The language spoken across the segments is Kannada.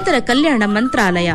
ರೈತರ ಕಲ್ಯಾಣ ಮಂತ್ರಾಲಯ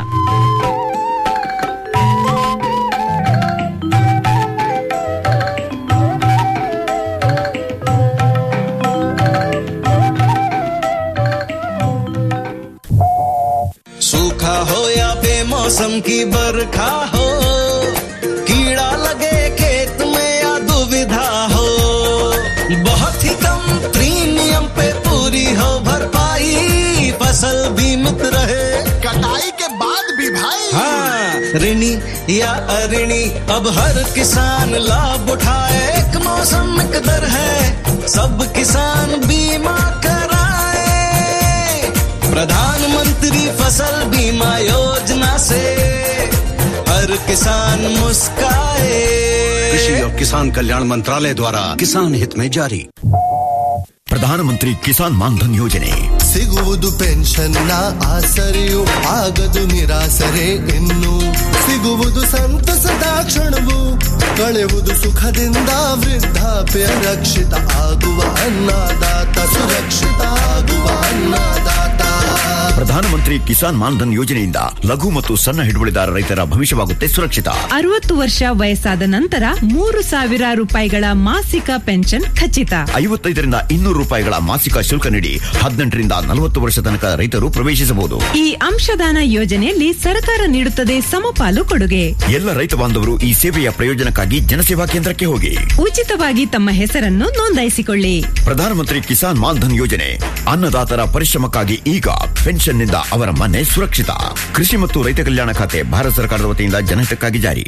सूखा हो या बेमौसम की बरखा हो कीड़ा लगे खेत में या दुविधा हो बहुत ही कम प्रीमियम पे पूरी हो भरपाई फसल बीमित रहे कटाई के बाद भी भाई हाँ ऋणी या अऋणी अब हर किसान लाभ उठाए एक मौसम एक दर है सब किसान बीमा कराए प्रधानमंत्री फसल बीमा योजना से हर किसान मुस्काए कृषि और किसान कल्याण मंत्रालय द्वारा किसान हित में जारी ಪ್ರಧಾನಮಂತ್ರಿ ಕಿಸಾನ್ ಮಾನ್ಧನ್ ಯೋಜನೆ ಸಿಗುವುದು ಪೆನ್ಷನ್ನ ಆಸರೆಯು ಆಗದು ನಿರಾಸರೆ ಇನ್ನು ಸಿಗುವುದು ಸಂತಸದ ಕ್ಷಣವು ಕಳೆಯುವುದು ಸುಖದಿಂದ ವೃದ್ಧಾಪ್ಯ ರಕ್ಷಿತ ಆಗುವ ಅನ್ನದಾತ ಸುರಕ್ಷಿತ ಆಗುವ ಅನ್ನದಾತ ಪ್ರಧಾನಮಂತ್ರಿ ಕಿಸಾನ್ ಮಾನ್ಧನ್ ಯೋಜನೆಯಿಂದ ಲಘು ಮತ್ತು ಸಣ್ಣ ಹಿಡುವಳಿದಾರ ರೈತರ ಭವಿಷ್ಯವಾಗುತ್ತೆ ಸುರಕ್ಷಿತ ಅರವತ್ತು ವರ್ಷ ವಯಸ್ಸಾದ ನಂತರ ಮೂರು ಸಾವಿರ ರೂಪಾಯಿಗಳ ಮಾಸಿಕ ಪೆನ್ಷನ್ ಖಚಿತ ಐವತ್ತೈದರಿಂದ ಇನ್ನೂರು ರೂಪಾಯಿಗಳ ಮಾಸಿಕ ಶುಲ್ಕ ನೀಡಿ ಹದಿನೆಂಟರಿಂದ ನಲವತ್ತು ವರ್ಷ ತನಕ ರೈತರು ಪ್ರವೇಶಿಸಬಹುದು ಈ ಅಂಶದಾನ ಯೋಜನೆಯಲ್ಲಿ ಸರ್ಕಾರ ನೀಡುತ್ತದೆ ಸಮಪಾಲು ಕೊಡುಗೆ ಎಲ್ಲ ರೈತ ಬಾಂಧವರು ಈ ಸೇವೆಯ ಪ್ರಯೋಜನಕ್ಕಾಗಿ ಜನಸೇವಾ ಕೇಂದ್ರಕ್ಕೆ ಹೋಗಿ ಉಚಿತವಾಗಿ ತಮ್ಮ ಹೆಸರನ್ನು ನೋಂದಾಯಿಸಿಕೊಳ್ಳಿ ಪ್ರಧಾನಮಂತ್ರಿ ಕಿಸಾನ್ ಮಾನ್ಧನ್ ಯೋಜನೆ ಅನ್ನದಾತರ ಪರಿಶ್ರಮಕ್ಕಾಗಿ ಈಗ ಪೆನ್ಷನ್ನಿಂದ ಅವರ ಮನೆ ಸುರಕ್ಷಿತ ಕೃಷಿ ಮತ್ತು ರೈತ ಕಲ್ಯಾಣ ಖಾತೆ ಭಾರತ ಸರ್ಕಾರದ ವತಿಯಿಂದ ಜನಹಿತಕ್ಕಾಗಿ ಜಾರಿ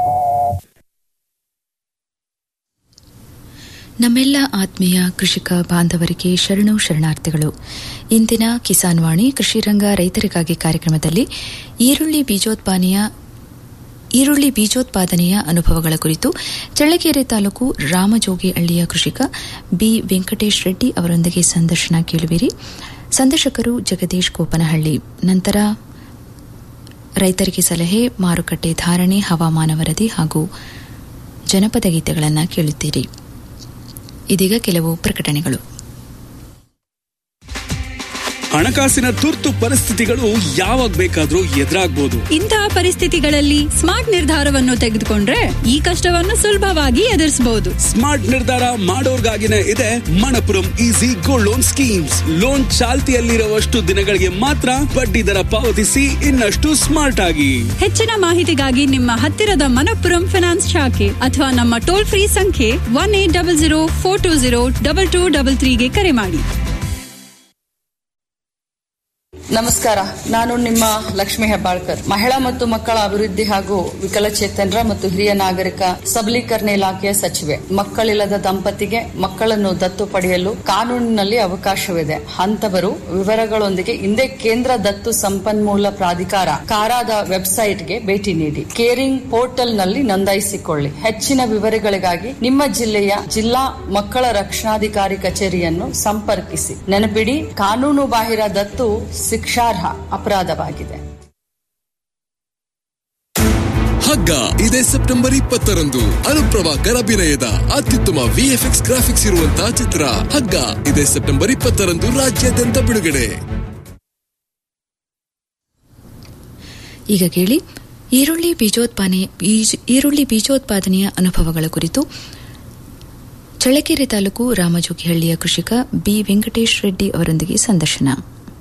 ನಮ್ಮೆಲ್ಲ ಆತ್ಮೀಯ ಕೃಷಿಕ ಬಾಂಧವರಿಗೆ ಶರಣು ಶರಣಾರ್ಥಿಗಳು ಇಂದಿನ ಕಿಸಾನ್ ವಾಣಿ ಕೃಷಿ ರಂಗ ರೈತರಿಗಾಗಿ ಕಾರ್ಯಕ್ರಮದಲ್ಲಿ ಈರುಳ್ಳಿ ಬೀಜೋತ್ಪಾದನೆಯ ಈರುಳ್ಳಿ ಬೀಜೋತ್ಪಾದನೆಯ ಅನುಭವಗಳ ಕುರಿತು ಚಳ್ಳಕೆರೆ ತಾಲೂಕು ರಾಮಜೋಗಿಹಳ್ಳಿಯ ಕೃಷಿಕ ಬಿ ವೆಂಕಟೇಶ್ ರೆಡ್ಡಿ ಅವರೊಂದಿಗೆ ಸಂದರ್ಶನ ಕೇಳುವಿರಿ ಸಂದರ್ಶಕರು ಜಗದೀಶ್ ಕೋಪನಹಳ್ಳಿ ನಂತರ ರೈತರಿಗೆ ಸಲಹೆ ಮಾರುಕಟ್ಟೆ ಧಾರಣೆ ಹವಾಮಾನ ವರದಿ ಹಾಗೂ ಜನಪದ ಗೀತೆಗಳನ್ನು ಕೇಳುತ್ತೀರಿ ಇದೀಗ ಕೆಲವು ಪ್ರಕಟಣೆಗಳು ಹಣಕಾಸಿನ ತುರ್ತು ಪರಿಸ್ಥಿತಿಗಳು ಯಾವಾಗ ಬೇಕಾದ್ರೂ ಎದುರಾಗ್ಬೋದು ಇಂತಹ ಪರಿಸ್ಥಿತಿಗಳಲ್ಲಿ ಸ್ಮಾರ್ಟ್ ನಿರ್ಧಾರವನ್ನು ತೆಗೆದುಕೊಂಡ್ರೆ ಈ ಕಷ್ಟವನ್ನು ಸುಲಭವಾಗಿ ಎದುರಿಸಬಹುದು ಸ್ಮಾರ್ಟ್ ನಿರ್ಧಾರ ಮಾಡೋರ್ಗಾಗಿನೇ ಇದೆ Manappuram easy gold loan schemes loan ಚಾಲ್ತಿಯಲ್ಲಿರುವಷ್ಟು ದಿನಗಳಿಗೆ ಮಾತ್ರ ಬಡ್ಡಿ ದರ ಪಾವತಿಸಿ ಇನ್ನಷ್ಟು ಸ್ಮಾರ್ಟ್ ಆಗಿ ಹೆಚ್ಚಿನ ಮಾಹಿತಿಗಾಗಿ ನಿಮ್ಮ ಹತ್ತಿರದ ಮನಪ್ಪುರಂ ಫಿನಾನ್ಸ್ ಶಾಖೆ ಅಥವಾ ನಮ್ಮ ಟೋಲ್ ಫ್ರೀ ಸಂಖ್ಯೆ one eight double zero four two zero double two double ತ್ರೀಗೆ ಕರೆ ಮಾಡಿ ನಮಸ್ಕಾರ ನಾನು ನಿಮ್ಮ ಲಕ್ಷ್ಮಿ ಹೆಬ್ಬಾಳ್ಕರ್ ಮಹಿಳಾ ಮತ್ತು ಮಕ್ಕಳ ಅಭಿವೃದ್ಧಿ ಹಾಗೂ ವಿಕಲಚೇತನರ ಮತ್ತು ಹಿರಿಯ ನಾಗರಿಕ ಸಬಲೀಕರಣ ಇಲಾಖೆಯ ಸಚಿವೆ ಮಕ್ಕಳಿಲ್ಲದ ದಂಪತಿಗೆ ಮಕ್ಕಳನ್ನು ದತ್ತು ಪಡೆಯಲು ಕಾನೂನಿನಲ್ಲಿ ಅವಕಾಶವಿದೆ ಅಂತವರು ವಿವರಗಳೊಂದಿಗೆ ಹಿಂದೆ ಕೇಂದ್ರ ದತ್ತು ಸಂಪನ್ಮೂಲ ಪ್ರಾಧಿಕಾರ ಕಾರಾದ ವೆಬ್ಸೈಟ್ಗೆ ಭೇಟಿ ನೀಡಿ ಕೇರಿಂಗ್ ಪೋರ್ಟಲ್ ನಲ್ಲಿ ನೋಂದಾಯಿಸಿಕೊಳ್ಳಿ ಹೆಚ್ಚಿನ ವಿವರಗಳಿಗಾಗಿ ನಿಮ್ಮ ಜಿಲ್ಲೆಯ ಜಿಲ್ಲಾ ಮಕ್ಕಳ ರಕ್ಷಣಾಧಿಕಾರಿ ಕಚೇರಿಯನ್ನು ಸಂಪರ್ಕಿಸಿ ನೆನಪಿಡಿ ಕಾನೂನು ಬಾಹಿರ ದತ್ತು ಶಿಕ್ಷಾರ್ಹ ಅಪರಾಧವಾಗಿದೆ ಹಗ್ಗ ಇದೇ ಸೆಪ್ಟೆಂಬರ್ ಇಪ್ಪತ್ತರಂದು ಅನುಪ್ರಭಾಕರ್ ಅಭಿನಯದ ಅತ್ಯುತ್ತಮ ವಿಎಫ್ಎಕ್ಸ್ ಗ್ರಾಫಿಕ್ಸ್ ಇರುವಂತಹ ಚಿತ್ರ ಹಗ್ಗ ಇದೇ ಸೆಪ್ಟೆಂಬರ್ ಇಪ್ಪತ್ತರಂದು ರಾಜ್ಯಾದ್ಯಂತ ಬಿಡುಗಡೆ ಈಗ ಕೇಳಿ ಈರುಳ್ಳಿ ಬೀಜೋತ್ಪಾದನೆ ಬೀಜ- ಈರುಳ್ಳಿ ಬೀಜೋತ್ಪಾದನೆಯ ಅನುಭವಗಳ ಕುರಿತು ಚಳ್ಳಕೆರೆ ತಾಲೂಕು ರಾಮಜೋಗಿಹಳ್ಳಿಯ ಕೃಷಿಕ ಬಿ ವೆಂಕಟೇಶ್ ರೆಡ್ಡಿ ಅವರೊಂದಿಗೆ ಸಂದರ್ಶನ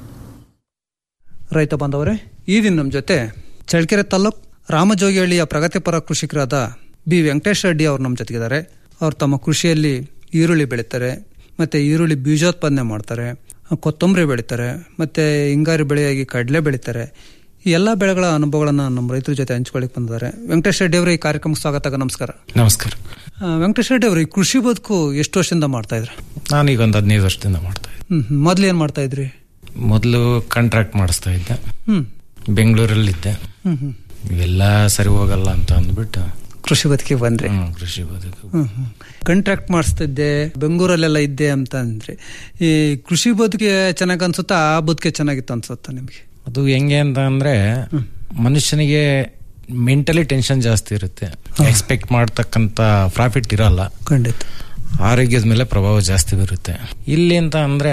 ರೈತ ಬಾಂಧವರೇ ಈ ದಿನ ನಮ್ಮ ಜೊತೆ ಚಳ್ಳಕೆರೆ ತಾಲೂಕ್ ರಾಮಜೋಗಿಹಳ್ಳಿಯ ಪ್ರಗತಿಪರ ಕೃಷಿಕರಾದ ಬಿ ವೆಂಕಟೇಶ್ ರೆಡ್ಡಿ ಅವರು ನಮ್ಮ ಜೊತೆಗಿದ್ದಾರೆ ಅವರು ತಮ್ಮ ಕೃಷಿಯಲ್ಲಿ ಈರುಳ್ಳಿ ಬೆಳೀತಾರೆ ಮತ್ತೆ ಈರುಳ್ಳಿ ಬೀಜೋತ್ಪಾದನೆ ಮಾಡ್ತಾರೆ ಕೊತ್ತಂಬರಿ ಬೆಳೀತಾರೆ ಮತ್ತೆ ಹಿಂಗಾರಿ ಬೆಳೆಯಾಗಿ ಕಡಲೆ ಬೆಳೀತಾರೆ ಈ ಎಲ್ಲ ಬೆಳೆಗಳ ಅನುಭವಗಳನ್ನ ನಮ್ಮ ರೈತರ ಜೊತೆ ಹಂಚ್ಕೊಳ್ಳಿಕ್ ಬಂದಿದ್ದಾರೆ ವೆಂಕಟೇಶ್ ರೆಡ್ಡಿ ಅವರು ಈ ಕಾರ್ಯಕ್ರಮಕ್ಕೆ ಸ್ವಾಗತ ನಮಸ್ಕಾರ ನಮಸ್ಕಾರ ಆ, ವೆಂಕಟೇಶ್ ರೆಡ್ಡಿ ಅವರು ಈ ಕೃಷಿ ಬದುಕು ಎಷ್ಟು ವರ್ಷದಿಂದ ಮಾಡ್ತಾ ಇದ್ರು ನಾನೀಗ ಒಂದು ಹದಿನೈದು ವರ್ಷದಿಂದ ಮಾಡ್ತಾ ಇದ್ದೆ ಹ್ಮ್ ಹ್ಮ್. ಮೊದ್ಲು ಏನ್ ಮಾಡ್ತಾ ಇದ್ರಿ ಮೊದಲು ಕಾಂಟ್ರಾಕ್ಟ್ ಮಾಡಿಸ್ತಾ ಇದ್ದೆ ಹ್ಮ್ ಬೆಂಗಳೂರಲ್ಲಿದ್ದೆ ಹ್ಮ್ ಹ್ಮ್ ಇವೆಲ್ಲ ಸರಿ ಹೋಗಲ್ಲ ಅಂತ ಅಂದ್ಬಿಟ್ಟು ಕೃಷಿ ಬದುಕಿಗೆ ಬಂದ್ರಿ ಹ್ಮ್, ಕೃಷಿ ಬದುಕು ಕಾಂಟ್ರಾಕ್ಟ್ ಮಾಡಿಸ್ತಿದ್ದೆ ಬೆಂಗಳೂರಲ್ಲೆಲ್ಲ ಇದ್ದೆ ಅಂತ ಅಂದ್ರೆ ಈ ಕೃಷಿ ಬದುಕಿಗೆ ಚೆನ್ನಾಗಿ ಅನ್ಸುತ್ತಾ ಆ ಬದುಕೆ ಚೆನ್ನಾಗಿತ್ತು ಅನ್ಸುತ್ತಾ ನಿಮ್ಗೆ ಅದು ಹೆಂಗೆ ಅಂತ ಅಂದ್ರೆ ಮನುಷ್ಯನಿಗೆ ಮೆಂಟಲಿ ಟೆನ್ಷನ್ ಜಾಸ್ತಿ ಇರುತ್ತೆ ಎಕ್ಸ್ಪೆಕ್ಟ್ ಮಾಡ್ತಕ್ಕಂತ ಪ್ರಾಫಿಟ್ ಇರಲ್ಲ ಖಂಡಿತ ಆರೋಗ್ಯದ ಮೇಲೆ ಪ್ರಭಾವ ಜಾಸ್ತಿ ಬೀರುತ್ತೆ ಇಲ್ಲಿ ಅಂತ ಅಂದ್ರೆ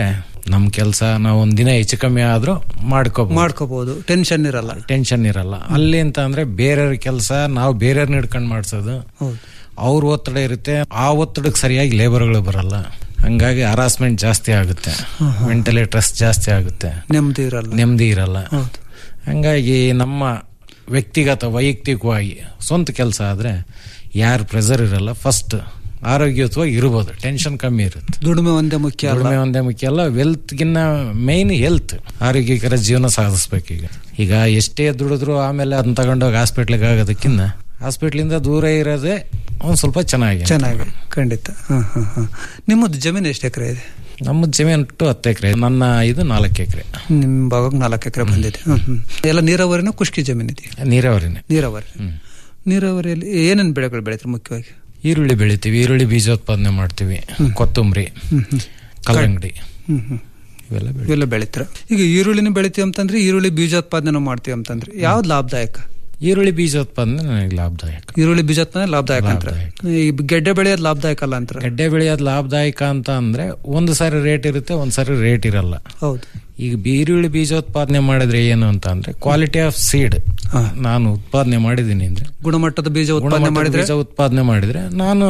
ನಮ್ ಕೆಲಸ ನಾವು ಒಂದ್ ದಿನ ಹೆಚ್ಚು ಕಮ್ಮಿ ಆದ್ರೂ ಮಾಡ್ಕೋಬಹುದು ಮಾಡ್ಕೋಬಹುದು ಟೆನ್ಷನ್ ಇರಲ್ಲ ಟೆನ್ಷನ್ ಇರಲ್ಲ ಅಲ್ಲಿ ಅಂತ ಅಂದ್ರೆ ಬೇರೆಯವ್ರ ಕೆಲಸ ನಾವು ಬೇರೆಯವ್ರನ್ನ ಹಿಡ್ಕೊಂಡು ಮಾಡ್ಸೋದು ಹೌದು ಅವ್ರ ಒತ್ತಡ ಇರುತ್ತೆ ಆ ಒತ್ತಡಕ್ಕೆ ಸರಿಯಾಗಿ ಲೇಬರ್ಗಳು ಬರಲ್ಲ ಹಂಗಾಗಿ ಹರಾಸ್ಮೆಂಟ್ ಜಾಸ್ತಿ ಆಗುತ್ತೆ ಮೆಂಟಲಿ ಸ್ಟ್ರೆಸ್ ಜಾಸ್ತಿ ಆಗುತ್ತೆ ನೆಮ್ಮದಿ ಇರಲ್ಲ ನೆಮ್ಮದಿ ಇರಲ್ಲ ಹೌದು ಹಂಗಾಗಿ ನಮ್ಮ ವ್ಯಕ್ತಿಗತ ವೈಯಕ್ತಿಕವಾಗಿ ಸ್ವಂತ ಕೆಲಸ ಆದ್ರೆ ಯಾರು ಪ್ರೆಸರ್ ಇರಲ್ಲ ಫಸ್ಟ್ ಆರೋಗ್ಯಯುತವಾಗಿ ಇರ್ಬೋದು ಟೆನ್ಷನ್ ಕಮ್ಮಿ ಇರುತ್ತೆ ದುಡಿಮೆ ಒಂದೇ ಮುಖ್ಯ ಅಲ್ಲ ದುಡಿಮೆ ಒಂದೇ ಮುಖ್ಯ ಅಲ್ಲ ವೆಲ್ತ್ಗಿನ್ನ ಮೈನ್ ಹೆಲ್ತ್ ಆರೋಗ್ಯಕರ ಜೀವನ ಸಾಧಿಸ್ಬೇಕೀಗ ಈಗ ಎಷ್ಟೇ ದುಡಿದ್ರು ಆಮೇಲೆ ಅದನ್ನ ತಗೊಂಡೋಗಿ ಹಾಸ್ಪಿಟ್ಲಿಗೆ ಆಗೋದಕ್ಕಿಂತ ಹಾಸ್ಪಿಟ್ಲಿಂದ ದೂರ ಇರೋದೇ ಒಂದ್ ಸ್ವಲ್ಪ ಚೆನ್ನಾಗಿ ಚೆನ್ನಾಗಿ ಖಂಡಿತ ಹ, ಹ, ಹ. ನಿಮ್ಮದು ಜಮೀನು ಎಷ್ಟು ಎಕರೆ ಇದೆ ನಮ್ಮ ಜಮೀನು ಹತ್ತು ಎಕರೆ ನನ್ನ ಇದು ನಾಲ್ಕು ಎಕರೆ ನಿಮ್ ಭಾಗಕ್ಕೆ ನಾಲ್ಕು ಎಕರೆ ಬಂದಿದೆ ಹ್ಮ್, ಹ್ಮ್. ಎಲ್ಲ ನೀರಾವರಿನ ಖುಷ್ಕಿ ಜಮೀನು ಇದೆ ನೀರಾವರಿನೇ ನೀರಾವರಿ ನೀರಾವರಿಯಲ್ಲಿ ಏನೇನು ಬೆಳೆಗಳು ಬೆಳಿತಾರೆ ಮುಖ್ಯವಾಗಿ ಈರುಳ್ಳಿ ಬೆಳಿತೀವಿ ಈರುಳ್ಳಿ ಬೀಜೋತ್ಪಾದನೆ ಮಾಡ್ತೀವಿ ಕೊತ್ತಂಬರಿ ಕಲ್ಲಂಗಡಿ ಹ್ಮ್ ಹ್ಮ್ ಇವೆಲ್ಲ ಬೆಳಿ ಇವೆಲ್ಲ ಬೆಳಿತೀರ ಈಗ ಈರುಳ್ಳಿನ ಬೆಳಿತೀವಿ ಅಂತಂದ್ರೆ ಈರುಳ್ಳಿ ಬೀಜೋತ್ಪಾದನೆ ಮಾಡ್ತೀವಿ ಅಂತಂದ್ರೆ ಯಾವ್ದು ಲಾಭದಾಯಕ ಈರುಳ್ಳಿ ಬೀಜೋತ್ಪಾದನೆ ನನಗೆ ಲಾಭದಾಯಕ ಈರುಳ್ಳಿ ಬೀಜೋತ್ಪಾದನೆ ಲಾಭದಾಯಕ ಅಂತ ಈ ಗೆಡ್ಡೆ ಬೆಳೆಯೋದು ಲಾಭದಾಯಕ ಅಲ್ಲ ಅಂತಾರೆ ಗಡ್ಡೆ ಬೆಳೆಯೋದು ಲಾಭದಾಯಕ ಅಂತ ಅಂದ್ರೆ ಒಂದು ಸಾರಿ ರೇಟ್ ಇರುತ್ತೆ ಒಂದ್ ಸಾರಿ ರೇಟ್ ಇರಲ್ಲ ಹೌದು ಈಗ ಈರುಳ್ಳಿ ಬೀಜೋತ್ಪಾದನೆ ಮಾಡಿದ್ರೆ ಏನು ಅಂತ ಅಂದ್ರೆ ಕ್ವಾಲಿಟಿ ಆಫ್ ಸೀಡ್ ನಾನು ಉತ್ಪಾದನೆ ಮಾಡಿದ್ದೀನಿ ಅಂದ್ರೆ ಗುಣಮಟ್ಟದ ಬೀಜ ಉತ್ಪಾದನೆ ಗುಣಮಟ್ಟದ ಮಾಡಿದ್ರೆ ಬೀಜ ಉತ್ಪಾದನೆ ಮಾಡಿದ್ರೆ ನಾನು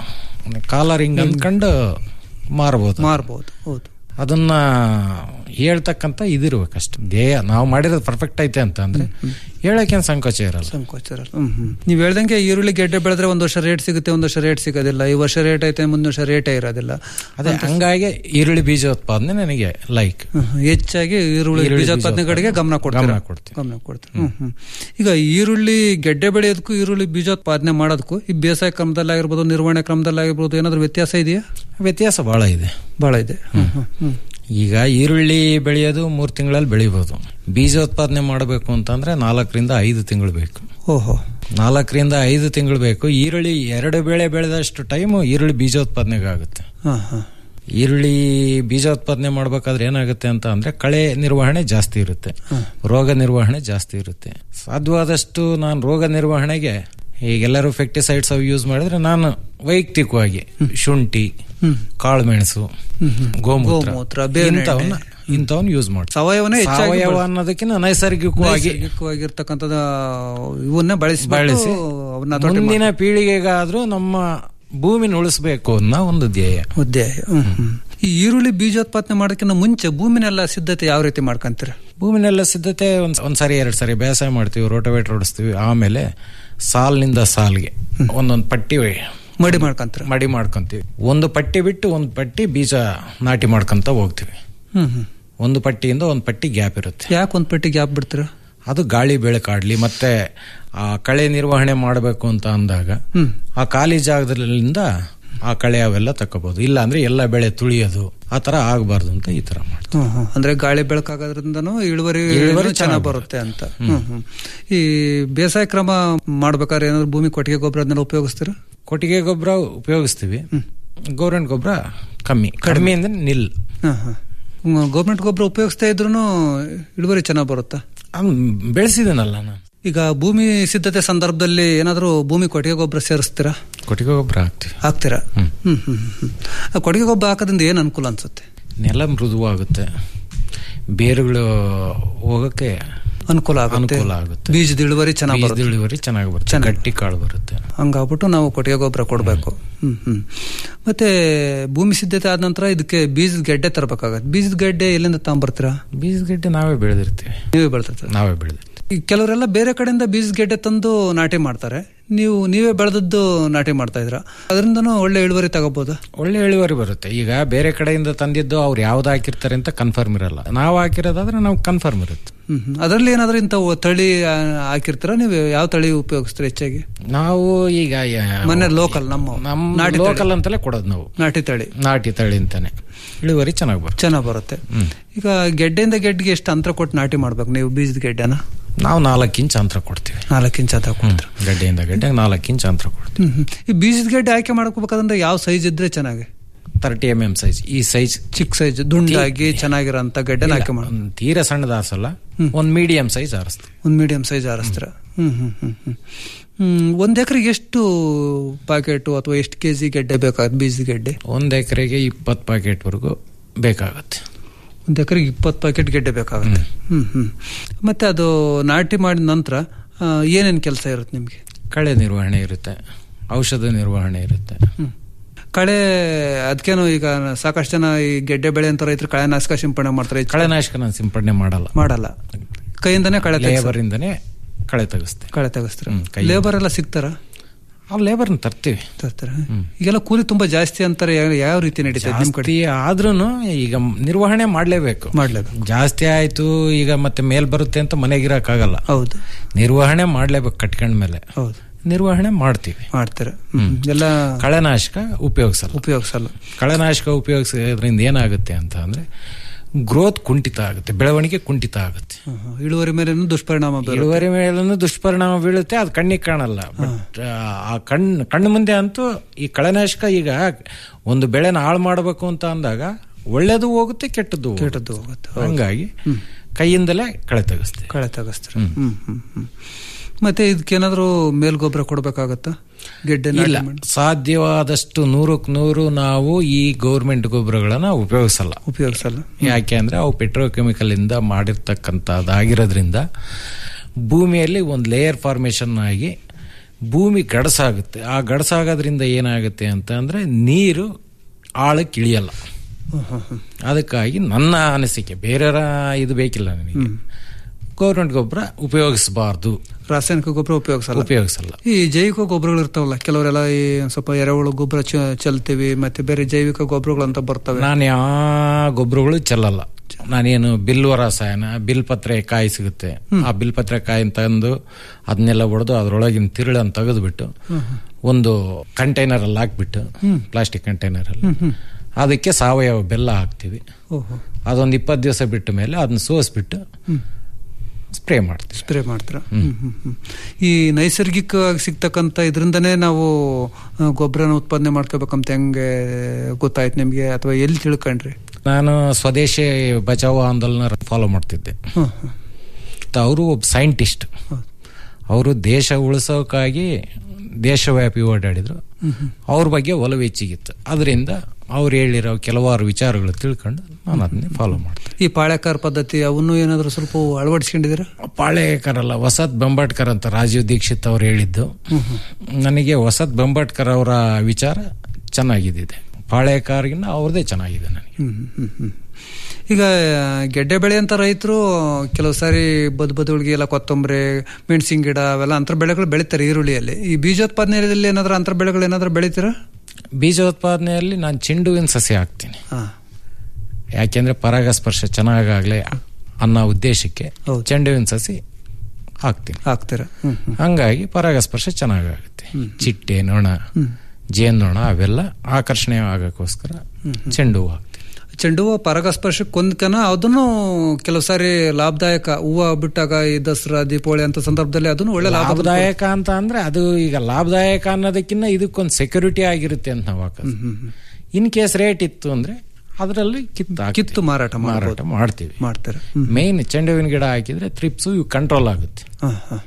ಕಾಲರಿಂಗ್ ಅಂದ್ಕೊಂಡು ಮಾರಬಹುದು ಮಾರ್ಬೋದು ಹೌದು ಅದನ್ನ ಹೇಳ್ತಕ್ಕಂತ ಇದಿರ್ಬೇಕಷ್ಟೆ ದೇಹ ನಾವು ಮಾಡಿರೋದು ಪರ್ಫೆಕ್ಟ್ ಐತೆ ಅಂತ ಅಂದ್ರೆ ಹೇಳಕ್ಕೇನ್ ಸಂಕೋಚ ಇರಲ್ಲ ಸಂಕೋಚ ಇರಲ್ಲ. ಹ್ಮ್ ಹ್ಮ್ ನೀವ್ ಹೇಳ್ದಂಗೆ ಈರುಳ್ಳಿ ಗೆಡ್ಡೆ ಬೆಳೆದ್ರೆ ಒಂದ್ ವರ್ಷ ರೇಟ್ ಸಿಗುತ್ತೆ ಒಂದ್ ವರ್ಷ ರೇಟ್ ಸಿಗೋದಿಲ್ಲ ಈ ವರ್ಷ ರೇಟ್ ಐತೆ ಮುಂದಿನ ವರ್ಷ ರೇಟೇ ಇರೋದಿಲ್ಲ ಅದೇ ಹಂಗಾಗಿ ಈರುಳ್ಳಿ ಬೀಜ ಉತ್ಪಾದನೆ ನನಗೆ ಲೈಕ್ ಹ್ಮ್, ಹ್ಮ್. ಹೆಚ್ಚಾಗಿ ಈರುಳ್ಳಿ ಈರುಳ್ಳಿ ಬೀಜೋತ್ಪಾದನೆ ಕಡೆಗೆ ಗಮನ ಕೊಡ್ತೀರಾ ಗಮನ ಕೊಡ್ತೀನಿ. ಗಮನ ಕೊಡ್ತೀರಾ ಹ್ಮ್ ಹ್ಮ್ ಈಗ ಈರುಳ್ಳಿ ಗೆಡ್ಡೆ ಬೆಳೆಯೋದಕ್ಕೂ ಈರುಳ್ಳಿ ಬೀಜೋತ್ಪಾದನೆ ಮಾಡೋದಕ್ಕೂ ಈ ಬೇಸಾಯ ಕ್ರಮದಲ್ಲಿ ಆಗಿರ್ಬೋದು ನಿರ್ವಹಣೆ ಕ್ರಮದಲ್ಲಿ ಆಗಿರ್ಬೋದು ಏನಾದ್ರು ವ್ಯತ್ಯಾಸ ಇದೆಯಾ ವ್ಯತ್ಯಾಸ ಬಹಳ ಇದೆ ಬಹಳ ಇದೆ ಹ್ಮ್ ಹ್ಮ್ ಹ್ಮ್ ಈಗ ಈರುಳ್ಳಿ ಬೆಳೆಯೋದು ಮೂರ್ ತಿಂಗಳಲ್ಲಿ ಬೆಳಿಬೋದು ಬೀಜೋತ್ಪಾದನೆ ಮಾಡಬೇಕು ಅಂತಂದ್ರೆ ನಾಲ್ಕರಿಂದ ಐದು ತಿಂಗಳು ಬೇಕು ಓಹೋ ನಾಲ್ಕರಿಂದ ಐದು ತಿಂಗಳು ಬೇಕು ಈರುಳ್ಳಿ ಎರಡು ಬೆಳೆ ಬೆಳೆದಷ್ಟು ಟೈಮು ಈರುಳ್ಳಿ ಬೀಜೋತ್ಪಾದನೆಗೆ ಆಗುತ್ತೆ ಹಾ ಹಾ ಈರುಳ್ಳಿ ಬೀಜೋತ್ಪಾದನೆ ಮಾಡ್ಬೇಕಾದ್ರೆ ಏನಾಗುತ್ತೆ ಅಂತ ಅಂದ್ರೆ ಕಳೆ ನಿರ್ವಹಣೆ ಜಾಸ್ತಿ ಇರುತ್ತೆ ರೋಗ ನಿರ್ವಹಣೆ ಜಾಸ್ತಿ ಇರುತ್ತೆ ಸಾಧ್ಯವಾದಷ್ಟು ನಾನು ರೋಗ ನಿರ್ವಹಣೆಗೆ ಈಗೆಲ್ಲರೂ ಪೆಕ್ಟಿಸೈಡ್ಸ್ ಅವು ಯೂಸ್ ಮಾಡಿದ್ರೆ ನಾನು ವೈಯಕ್ತಿಕವಾಗಿ ಶುಂಠಿ ಕಾಳುಮೆಣಸು ಗೋಮೂತ್ರ ಗೋಮೂತ್ರ, ಬೇವಿನ ಇಂಥವನ್ನ ಇಂಥವನ್ನ ಯೂಸ್ ಮಾಡಿ ಸಾವಯವನೇ ಹೆಚ್ಚಾಗಿ ಸಾವಯವ ಬಳಸಿ- ಅನ್ನೋದಕ್ಕಿಂತ ನೈಸರ್ಗಿಕವಾಗಿ ನೈಸರ್ಗಿಕವಾಗಿರ್ತಕ್ಕಂಥದ ಇವನ್ನ ಬಳಸಿ ಬಳಸಿ ಅವನ್ನ ಹತೋಟಿ ಮುಂದಿನ ಪೀಳಿಗೆಗಾದ್ರೂ ನಮ್ಮ ಭೂಮಿನ ಉಳಿಸ್ಬೇಕು ಅನ್ನೋ ಒಂದು ಧ್ಯೇಯ ಉದ್ದೇಶ ಹ್ಮ್, ಹ್ಮ್. ಈ ಈರುಳ್ಳಿ ಬೀಜೋತ್ಪಾದನೆ ಮಾಡೋಕ್ಕಿಂತ ಮುಂಚೆ ಭೂಮಿನೆಲ್ಲ ಸಿದ್ಧತೆ ಯಾವ ರೀತಿ ಮಾಡ್ಕೊಂತೀರ ಭೂಮಿನೆಲ್ಲ ಸಿದ್ಧತೆ ಒಂದ್ ಒಂದ್ಸರಿ ಎರಡ್ ಸರಿ ಬೇಸಾಯ ಮಾಡ್ತೀವಿ ರೋಟೋವೇಟರ್ ಓಡಿಸ್ತೀವಿ ಆಮೇಲೆ ಸಾಲಿನಿಂದ ಸಾಲ್ಗೆ ಒಂದೊಂದು ಪಟ್ಟಿ ಮಡಿ ಮಾಡ್ಕೊಂತೀರ ಮಡಿ ಮಾಡ್ಕೊಂತೀವಿ ಒಂದು ಪಟ್ಟಿ ಬಿಟ್ಟು ಒಂದು ಪಟ್ಟಿ ಬೀಜ ನಾಟಿ ಮಾಡ್ಕೊಂತ ಹೋಗ್ತೀವಿ ಹ್ಮ್ ಹ್ಮ್ ಒಂದು ಪಟ್ಟಿಯಿಂದ ಒಂದು ಪಟ್ಟಿ ಗ್ಯಾಪ್ ಇರುತ್ತೆ ಯಾಕೆ ಒಂದ್ ಪಟ್ಟಿ ಗ್ಯಾಪ್ ಬಿಡ್ತೀರ ಅದು ಗಾಳಿ ಬೆಳಕಾಡ್ಲಿ ಮತ್ತೆ ಆ ಕಳೆ ನಿರ್ವಹಣೆ ಮಾಡಬೇಕು ಅಂತ ಅಂದಾಗ ಹ್ಮ್ ಆ ಖಾಲಿ ಜಾಗದಲ್ಲಿಂದ ಆ ಕಳೆ ಅವೆಲ್ಲ ತಕೋಬಹುದು ಇಲ್ಲ ಅಂದ್ರೆ ಎಲ್ಲ ಬೆಳೆ ತುಳಿಯೋದು ಆ ತರ ಆಗಬಾರ್ದು ಅಂತ ಈ ತರ ಮಾಡ್ತೀವಿ ಹ್ಮ್, ಹ್ಮ್. ಅಂದ್ರೆ ಗಾಳಿ ಬೆಳಕಾಗೋದ್ರಿಂದನೂ ಇಳುವರಿ ಇಳುವರಿ ಚೆನ್ನಾಗಿ ಚೆನ್ನಾಗ್ ಬರುತ್ತೆ ಅಂತ ಹ್ಮ್, ಹ್ಮ್. ಈ ಬೇಸಾಯ ಕ್ರಮ ಮಾಡ್ಬೇಕಾದ್ರೆ ಏನಾದ್ರು ಭೂಮಿ ಕೊಟ್ಟಿಗೆ ಗೊಬ್ಬರ ಅದನ್ನೆಲ್ಲ ಉಪಯೋಗಿಸ್ತೀರ ಕೊಟ್ಟಿಗೆ ಗೊಬ್ಬರ ಉಪಯೋಗಿಸ್ತೀವಿ ಗೌರ್ಮೆಂಟ್ ಗೊಬ್ಬರ ಕಮ್ಮಿ ಕಡಿಮೆ ಅಂದ್ರೆ ನಿಲ್ ಗೌರ್ಮೆಂಟ್ ಗೊಬ್ಬರ ಉಪಯೋಗಿಸ್ತಾ ಇದ್ರು ಇಳುವರಿ ಚೆನ್ನಾಗಿ ಬರುತ್ತಾ ಬೆಳೆಸಿದನಲ್ಲ ನಾನು ಈಗ ಭೂಮಿ ಸಿದ್ಧತೆ ಸಂದರ್ಭದಲ್ಲಿ ಏನಾದರೂ ಭೂಮಿ ಕೊಟ್ಟಿಗೆ ಗೊಬ್ಬರ ಸೇರಿಸ್ತೀರಾ ಕೊಟ್ಟಿಗೆ ಗೊಬ್ಬರ ಹಾಕ್ತಿವಿ ಹಾಕ್ತೀರಾ ಹ್ಮ್ ಹ್ಮ್ ಹ್ಮ್ ಹ್ಮ್. ಆ ಕೊಟ್ಟಿಗೆ ಗೊಬ್ಬರ ಹಾಕೋದ್ರಿಂದ ಏನು ಅನುಕೂಲ ಅನ್ಸುತ್ತೆ ನೆಲ ಮೃದುವಾಗುತ್ತೆ ಬೇರುಗಳು ಹೋಗಕ್ಕೆ ಅನುಕೂಲ ಆಗುತ್ತೆ ಅನುಕೂಲ ಆಗುತ್ತೆ ಬೀಜದ ಇಳುವರಿ ಚೆನ್ನಾಗಿ ಬೀಜದ ಬರುತ್ತೆ ಇಳುವರಿ ಚೆನ್ನಾಗಿ ಬರುತ್ತೆ ಚೆನ್ನಾಗಿ. ಗಟ್ಟಿ ಕಾಳು ಬರುತ್ತೆ ಹಂಗಾಗ್ಬಿಟ್ಟು ನಾವು ಕೊಟ್ಟಿಗೆ ಗೊಬ್ಬರ ಕೊಡಬೇಕು ಹ್ಮ್ ಹ್ಮ್ ಮತ್ತೆ ಭೂಮಿ ಸಿದ್ಧತೆ ಆದ ನಂತರ ಇದಕ್ಕೆ ಬೀಜದ ಗೆಡ್ಡೆ ತರಬೇಕಾಗತ್ತೆ ಬೀಜದ ಗೆಡ್ಡೆ ಎಲ್ಲಿಂದ ತಗೊಂಬರ್ತೀರಾ ಬೀಜದ ಗೆಡ್ಡೆ ನಾವೇ ಬೆಳೆದಿರ್ತೀವಿ ನೀವೇ ಬೆಳ್ತಿರ್ತೀರ ನಾವೇ ಬೆಳೆದಿರ್ತೀವಿ ಈ ಕೆಲವರೆಲ್ಲ ಬೇರೆ ಕಡೆಯಿಂದ ಬೀಜದ ಗೆಡ್ಡೆ ತಂದು ನಾಟಿ ಮಾಡ್ತಾರೆ ನೀವು ನೀವೇ ಬೆಳೆದದ್ದು ನಾಟಿ ಮಾಡ್ತಾ ಇದ್ರ ಅದರಿಂದನೂ ಒಳ್ಳೆ ಇಳುವರಿ ತಗೋಬಹುದಾ ಒಳ್ಳೆ ಇಳುವರಿ ಬರುತ್ತೆ ಈಗ ಬೇರೆ ಕಡೆಯಿಂದ ತಂದಿದ್ದು ಅವ್ರು ಯಾವ್ದು ಹಾಕಿರ್ತಾರೆ ಅಂತ ಕನ್ಫರ್ಮ್ ಇರಲ್ಲ ನಾವು ಹಾಕಿರೋದಾದ್ರೆ ನಾವು ಕನ್ಫರ್ಮ್ ಇರುತ್ತೆ ಹ್ಮ್ ಹ್ಮ್. ಅದರಲ್ಲಿ ಏನಾದ್ರೂ ಇಂಥ ತಳಿ ಆ, ಹಾಕಿರ್ತೀರಾ ನೀವು ಯಾವ ತಳಿ ಉಪಯೋಗಿಸ್ತೀರಾ ಹೆಚ್ಚಾಗಿ ನಾವು ಈಗ ಮನೆ ಲೋಕಲ್ ನಮ್ಮ ನಮ್ಮ ನಾಟಿ ಲೋಕಲ್ ಅಂತಲೇ ಕೊಡೋದು ನಾವು ನಾಟಿ ತಳಿ ನಾಟಿ ತಳಿ ಅಂತಾನೆ ಇಳುವರಿ ಚೆನ್ನಾಗಿ ಬರುತ್ತೆ ಚೆನ್ನಾಗಿ ಬರುತ್ತೆ ಈಗ ಗೆಡ್ಡೆಯಿಂದ ಗೆಡ್ಡೆಗೆ ಎಷ್ಟು ಅಂತರ ಕೊಟ್ಟು ನಾಟಿ ಮಾಡ್ಬೇಕು ನೀವು ಬೀಜದ ಗೆಡ್ಡೆನ ನಾವು ನಾಲ್ಕು ಇಂಚ್ ಅಂತರ ಕೊಡ್ತೀವಿ ನಾಲ್ಕು ಇಂಚ್ ಅಂತ ಕೊಡ್ತೀರಾ ಗಡ್ಡೆಯಿಂದ ಗಡ್ಡೆಗೆ ನಾಲ್ಕು ಇಂಚ್ ಅಂತರ ಕೊಡ್ತೀವಿ ಹ್ಮ್ ಹ್ಮ್. ಈ ಬೀಜದ ಗೆಡ್ಡೆ ಆಯ್ಕೆ ಮಾಡ್ಕೋಬೇಕಂದ್ರೆ ಯಾವ ಸೈಜ್ ಇದ್ರೆ ಚೆನ್ನಾಗಿ ತರ್ಟಿ ಎಮ್ ಎಂ ಸೈಜ್ ಈ ಸೈಜ್ ಚಿಕ್ಕ ಸೈಜ್ ದುಂಡಾಗಿ ಚೆನ್ನಾಗಿರೋಂಥ ಗೆಡ್ಡೆನ ಆಯ್ಕೆ ಮಾಡ ತೀರಾ ಸಣ್ಣದ ಆರಿಸಲ್ಲ ಒಂದ್ ಮೀಡಿಯಂ ಸೈಜ್ ಆರಿಸ್ತೀವಿ ಒಂದು ಮೀಡಿಯಂ ಸೈಜ್ ಆರಿಸ್ತೀರ ಹ್ಮ್ ಹ್ಮ್ ಹ್ಮ್ ಹ್ಮ್ ಹ್ಮ್ ಒಂದ್ ಎಕರೆಗೆ ಎಷ್ಟು ಪ್ಯಾಕೆಟ್ ಅಥವಾ ಎಷ್ಟು ಕೆಜಿ ಗೆಡ್ಡೆ ಬೇಕಾಗುತ್ತೆ ಬೀಜದ ಗೆಡ್ಡೆ ಒಂದ್ ಎಕರೆಗೆ ಇಪ್ಪತ್ತು ಪ್ಯಾಕೆಟ್ ವರೆಗೂ ಬೇಕಾಗುತ್ತೆ ಒಂದು ಎಕರೆಗೆ ಇಪ್ಪತ್ತು ಪ್ಯಾಕೆಟ್ ಗೆಡ್ಡೆ ಬೇಕಾಗುತ್ತೆ ಹ್ಮ್ ಹ್ಮ್ ಮತ್ತೆ ಅದು ನಾಟಿ ಮಾಡಿದ ನಂತರ ಆ, ಏನೇನ್ ಕೆಲಸ ಇರುತ್ತೆ ನಿಮ್ಗೆ ಕಳೆ ನಿರ್ವಹಣೆ ಇರುತ್ತೆ ಔಷಧ ನಿರ್ವಹಣೆ ಇರುತ್ತೆ ಕಳೆ ಅದಕ್ಕೇನು ಈಗ ಸಾಕಷ್ಟು ಜನ ಈ ಗೆಡ್ಡೆ ಬೆಳೆ ಅಂತ ರೈತರು ಕಳೆನಾಶಕ ಸಿಂಪಡಣೆ ಮಾಡ್ತಾರೆ ಈ ಕಳೆನಾಶಕ ನಾನು ಸಿಂಪಡಣೆ ಮಾಡಲ್ಲ ಮಾಡಲ್ಲ ಕೈಯಿಂದನೇ ಕಳೆ ತೆಗ್ಸ- ಲೇಬರ್ ಇಂದನೇ ಕಳೆ ತೆಗಿಸ್ತೇವೆ ಕಳೆ ತೆಗಿಸ್ತಾರೆ ಹ್ಮ್, ಕೈಯಿಂದ. ಲೇಬರ್ ಎಲ್ಲ ಸಿಗ್ತಾರ ಆ ಲೇಬರ್ನ ತರ್ತೀವಿ ತರ್ತಾರೆ ಈಗೆಲ್ಲ ಕೂಲಿ ತುಂಬಾ ಜಾಸ್ತಿ ಅಂತಾರೆ ಯಾವ- ಯಾವ ರೀತಿ ನಡೀತದೆ ನಿಮ್ ಕಡೆ ಜಾಸ್ತಿ ಆದ್ರೂನು ಈಗ ನಿರ್ವಹಣೆ ಮಾಡ್ಲೇಬೇಕು ಮಾಡ್ಲೇಬೇಕು ಜಾಸ್ತಿ ಆಯ್ತು ಈಗ ಮತ್ತೆ ಮೇಲ್ ಬರುತ್ತೆ ಅಂತ ಮನೆಗಿರಕ್ಕಾಗಲ್ಲ ಹೌದು ನಿರ್ವಹಣೆ ಮಾಡ್ಲೇಬೇಕು ಕಟ್ಕೊಂಡ ಮೇಲೆ ಹೌದು ನಿರ್ವಹಣೆ ಮಾಡ್ತೀವಿ ಮಾಡ್ತಾರೆ ಎಲ್ಲ ಕಳೆನಾಶಕ ಉಪಯೋಗಿಸಲ್ಲ ಉಪಯೋಗಿಸಲ್ಲ ಕಳೆನಾಶಕ ಉಪಯೋಗಿಸೋದ್ರಿಂದ ಏನಾಗುತ್ತೆ ಅಂತ ಅಂದ್ರೆ ಗ್ರೋತ್ ಕುಂಠಿತ ಆಗುತ್ತೆ ಬೆಳವಣಿಗೆ ಕುಂಠಿತ ಆಗುತ್ತೆ ಹ್ಮ್, ಹ್ಮ್. ಇಳುವರಿ ಮೇಲೆ ದುಷ್ಪರಿಣಾಮ ಬೀರುತ್ತೆ. ಇಳುವರಿ ಮೇಲೂ ದುಷ್ಪರಿಣಾಮ ಬೀಳುತ್ತೆ ಅದು ಕಣ್ಣಿಗೆ ಕಾಣಲ್ಲ ಬಟ್ ಆ ಕಣ್ಣು ಕಣ್ಣು ಮುಂದೆ ಅಂತೂ ಈ ಕಳೆನಾಶಕ ಈಗ ಒಂದು ಬೆಳೆನ ಹಾಳು ಮಾಡಬೇಕು ಅಂತ ಅಂದಾಗ ಒಳ್ಳೇದು ಹೋಗುತ್ತೆ ಕೆಟ್ಟದ್ದು ಕೆಟ್ಟದ್ದು ಹೋಗುತ್ತೆ ಹೌದು. ಹಂಗಾಗಿ ಕೈಯಿಂದಲೇ ಕಳೆ ತೆಗಿಸ್ತೀವಿ ಕಳೆ ತೆಗಿಸ್ತಾರೆ ಹ್ಮ್ ಹ್ಮ್ ಹ್ಮ್ ಮತ್ತೆ ಇದಕ್ಕೇನಾದ್ರೂ ಮೇಲ್ಗೊಬ್ಬರ ಕೊಡ್ಬೇಕಾಗತ್ತಾ ಗೆಡ್ಡೆ ನಾಟಿ ಇಲ್ಲ ಮಾಡಿ? ಸಾಧ್ಯವಾದಷ್ಟು ನೂರಕ್ಕೆ ನೂರು ನಾವು ಈ ಗೌರ್ಮೆಂಟ್ ಗೊಬ್ಬರಗಳನ್ನ ಉಪಯೋಗಿಸಲ್ಲ ಉಪಯೋಗಿಸಲ್ಲ ಯಾಕೆ ಅಂದ್ರೆ ಅವು ಪೆಟ್ರೋಕೆಮಿಕಲ್ ಇಂದ ಮಾಡಿರ್ತಕ್ಕಂಥದ್ದಾಗಿರೋದ್ರಿಂದ ಭೂಮಿಯಲ್ಲಿ ಒಂದು ಲೇಯರ್ ಫಾರ್ಮೇಷನ್ ಆಗಿ ಭೂಮಿ ಗಡಸಾಗುತ್ತೆ ಆ ಗಡಸಾಗೋದ್ರಿಂದ ಏನಾಗುತ್ತೆ ಅಂತ ಅಂದ್ರೆ ನೀರು ಆಳಕ್ಕೆ ಇಳಿಯಲ್ಲ ಹ್ಮ್, ಹ್ಮ್, ಹ್ಮ್. ಅದಕ್ಕಾಗಿ ನನ್ನ ಅನಿಸಿಕೆ ಬೇರೆಯವರ ಇದು ಬೇಕಿಲ್ಲ ನನಗೆ ಗೌರ್ಮೆಂಟ್ ಗೊಬ್ಬರ ಉಪಯೋಗಿಸಬಾರ್ದು ರಾಸಾಯನಿಕ ಗೊಬ್ಬರ ಉಪಯೋಗಿಸಲ್ಲ ಉಪಯೋಗಿಸಲ್ಲ ಈ ಜೈವಿಕ ಗೊಬ್ಬರಗಳು ಇರ್ತಾವಲ್ಲ ಕೆಲವರೆಲ್ಲ ಈ ಒಂದ್ ಸ್ವಲ್ಪ ಎರೆಹುಳು ಗೊಬ್ಬರ ಚ- ಚೆಲ್ತೀವಿ ಮತ್ತೆ ಬೇರೆ ಜೈವಿಕ ಗೊಬ್ಬರಗಳು ಅಂತ ಬರ್ತವೆ ನಾನು ಯಾವ ಗೊಬ್ಬರಗಳು ಚೆಲ್ಲಲ್ಲ ನಾನೇನು ಬಿಲ್ವ ರಸಾಯನ ಬಿಲ್ಪತ್ರೆ ಕಾಯಿ ಸಿಗುತ್ತೆ ಆ ಬಿಲ್ಪತ್ರೆ ಕಾಯಿ ತಂದು ಅದನ್ನೆಲ್ಲ ಹೊಡೆದು ಅದ್ರೊಳಗಿನ ತಿರುಳನ್ನು ತೆಗೆದ್ಬಿಟ್ಟು ಒಂದು ಕಂಟೈನರ್ ಅಲ್ಲಿ ಹಾಕ್ಬಿಟ್ಟು ಪ್ಲಾಸ್ಟಿಕ್ ಕಂಟೈನರ್ ಅಲ್ಲಿ ಅದಕ್ಕೆ ಸಾವಯವ ಬೆಲ್ಲ ಹಾಕ್ತಿವಿ ಓಹೋ ಅದೊಂದು ಇಪ್ಪತ್ತು ದಿವಸ ಬಿಟ್ಟ ಮೇಲೆ ಅದನ್ನ ಸೋಸ್ಬಿಟ್ಟು ಸ್ಪ್ರೇ ಮಾಡ್ತೀವಿ ಸ್ಪ್ರೇ ಮಾಡ್ತಾರ ಹ್ಮ್, ಹ್ಮ್, ಹ್ಮ್. ಈ ನೈಸರ್ಗಿಕವಾಗಿ ಸಿಗ್ತಕ್ಕಂಥ ಇದರಿಂದನೇ ನಾವು ಆ, ಗೊಬ್ಬರನ ಉತ್ಪಾದನೆ ಮಾಡ್ಕೋಬೇಕಂತ ಹೆಂಗೆ ಗೊತ್ತಾಯ್ತು ನಿಮ್ಗೆ ಅಥವಾ ಎಲ್ಲಿ ತಿಳ್ಕೊಂಡ್ರಿ ನಾನು ಸ್ವದೇಶಿ ಬಚಾವ್ ಆಂದೋಲನ ಫಾಲೋ ಮಾಡ್ತಿದ್ದೆ ಹ್ಮ್, ಹ್ಮ್. ಅವರು ಒಬ್ಬ ಸೈಂಟಿಸ್ಟ್ ಅವರು ದೇಶ ಉಳಿಸೋಕ್ಕಾಗಿ ದೇಶವ್ಯಾಪಿ ಓಡಾಡಿದ್ರು ಅವ್ರ ಬಗ್ಗೆ ಒಲವು ಹೆಚ್ಚಿಗಿತ್ತು ಅದರಿಂದ ಅವ್ರು ಹೇಳಿರೋ ಕೆಲವಾರು ವಿಚಾರಗಳು ತಿಳ್ಕೊಂಡು ನಾನು ಅದನ್ನೇ ಫಾಲೋ ಮಾಡ್ತೀನಿ ಈ ಪಾಳ್ಯಕಾರ ಪದ್ಧತಿ ಅವನ್ನು ಏನಾದ್ರು ಸ್ವಲ್ಪ ಅಳವಡಿಸ್ಕೊಂಡಿದ್ದೀರಾ ಪಾಳೇಕರ್ ಅಲ್ಲ ವಸತ್ ಬಂಬಾಟ್ಕರ್ ಅಂತ ರಾಜೀವ್ ದೀಕ್ಷಿತ್ ಅವ್ರು ಹೇಳಿದ್ದು ನನಗೆ ವಸತ್ ಬಂಬಾಟ್ಕರ್ ಅವರ ವಿಚಾರ ಚೆನ್ನಾಗಿದ್ದಿದೆ ಪಾಳೇಕರ್ಗಿನ್ನ ಅವ್ರದೇ ಚೆನ್ನಾಗಿದೆ ನನಗೆ ಹ್ಮ್, ಹ್ಮ್, ಹ್ಮ್. ಈಗ ಗೆಡ್ಡೆ ಬೆಳೆ ಅಂತ ರೈತರು ಕೆಲವು ಸಾರಿ ಬದ್ ಬದುಗಳಿಗೆ ಎಲ್ಲ ಕೊತ್ತಂಬರಿ ಮೆಣಸಿನ ಗಿಡ ಅವೆಲ್ಲ ಅಂತರ ಬೆಳೆಗಳು ಬೆಳಿತಾರೆ ಈರುಳ್ಳಿಯಲ್ಲಿ ಈ ಬೀಜೋತ್ಪಾದನೆಯಲ್ಲಿ ಏನಾದ್ರೂ ಅಂತರ ಬೆಳೆಗಳು ಏನಾದ್ರೂ ಬೆಳಿತೀರಾ ಬೀಜೋತ್ಪಾದನೆಯಲ್ಲಿ ನಾನು ಚೆಂಡುವಿನ ಸಸ್ಯ ಹಾಕ್ತೀನಿ ಹಾ. ಯಾಕೆಂದ್ರೆ ಪರಾಗಸ್ಪರ್ಶ ಚೆನ್ನಾಗಾಗ್ಲಿ ಅನ್ನೋ ಉದ್ದೇಶಕ್ಕೆ ಚೆಂಡುವಿನ ಸಸಿ ಹಾಕ್ತೀನಿ ಹಾಕ್ತೀರಾ ಹ್ಮ್, ಹ್ಮ್. ಹಂಗಾಗಿ ಪರಾಗಸ್ಪರ್ಶ ಚೆನ್ನಾಗಾಗುತ್ತೆ ಚಿಟ್ಟೆ ನೊಣ ಜೇನ್ ನೊಣ ಅವೆಲ್ಲ ಆಕರ್ಷಣೆ ಆಗಕ್ಕೋಸ್ಕರ ಚೆಂಡು ಹೂವು ಹಾಕ್ತೀನಿ ಚೆಂಡು ಹೂವು ಪರಾಗಸ್ಪರ್ಶಕ್ಕೆ ಹೊಂದ್ಕನ ಅದನ್ನು ಕೆಲವು ಸಾರಿ ಲಾಭದಾಯಕ ಹೂವು ಬಿಟ್ಟಾಗ ಈ ದಸರಾ ದೀಪಾವಳಿ ಅಂತ ಸಂದರ್ಭದಲ್ಲಿ ಅದನ್ನು ಒಳ್ಳೆ ಲಾಭ ಲಾಭದಾಯಕ ಅಂತ ಅಂದ್ರೆ ಅದು ಈಗ ಲಾಭದಾಯಕ ಅನ್ನೋದಕ್ಕಿಂತ ಇದಕ್ಕೊಂದು ಸೆಕ್ಯೂರಿಟಿ ಆಗಿರುತ್ತೆ ಅಂತ ನಾವು ಹಾಕೋದು ಇನ್ ಕೇಸ್ ರೇಟ್ ಇತ್ತು ಅಂದ್ರೆ ಅದರಲ್ಲಿ ಕಿತ್ತು ಕಿತ್ತು ಮಾರಾಟ ಮಾರಾಟ ಮಾಡ್ಬೋದು. ಮಾಡ್ತೀವಿ ಮಾಡ್ತಾರೆ ಮೇನ್ ಚೆಂಡುವಿನ ಗಿಡ ಹಾಕಿದ್ರೆ ತ್ರಿಪ್ಸು ಇವು ಕಂಟ್ರೋಲ್ ಆಗುತ್ತೆ ಹ, ಹ.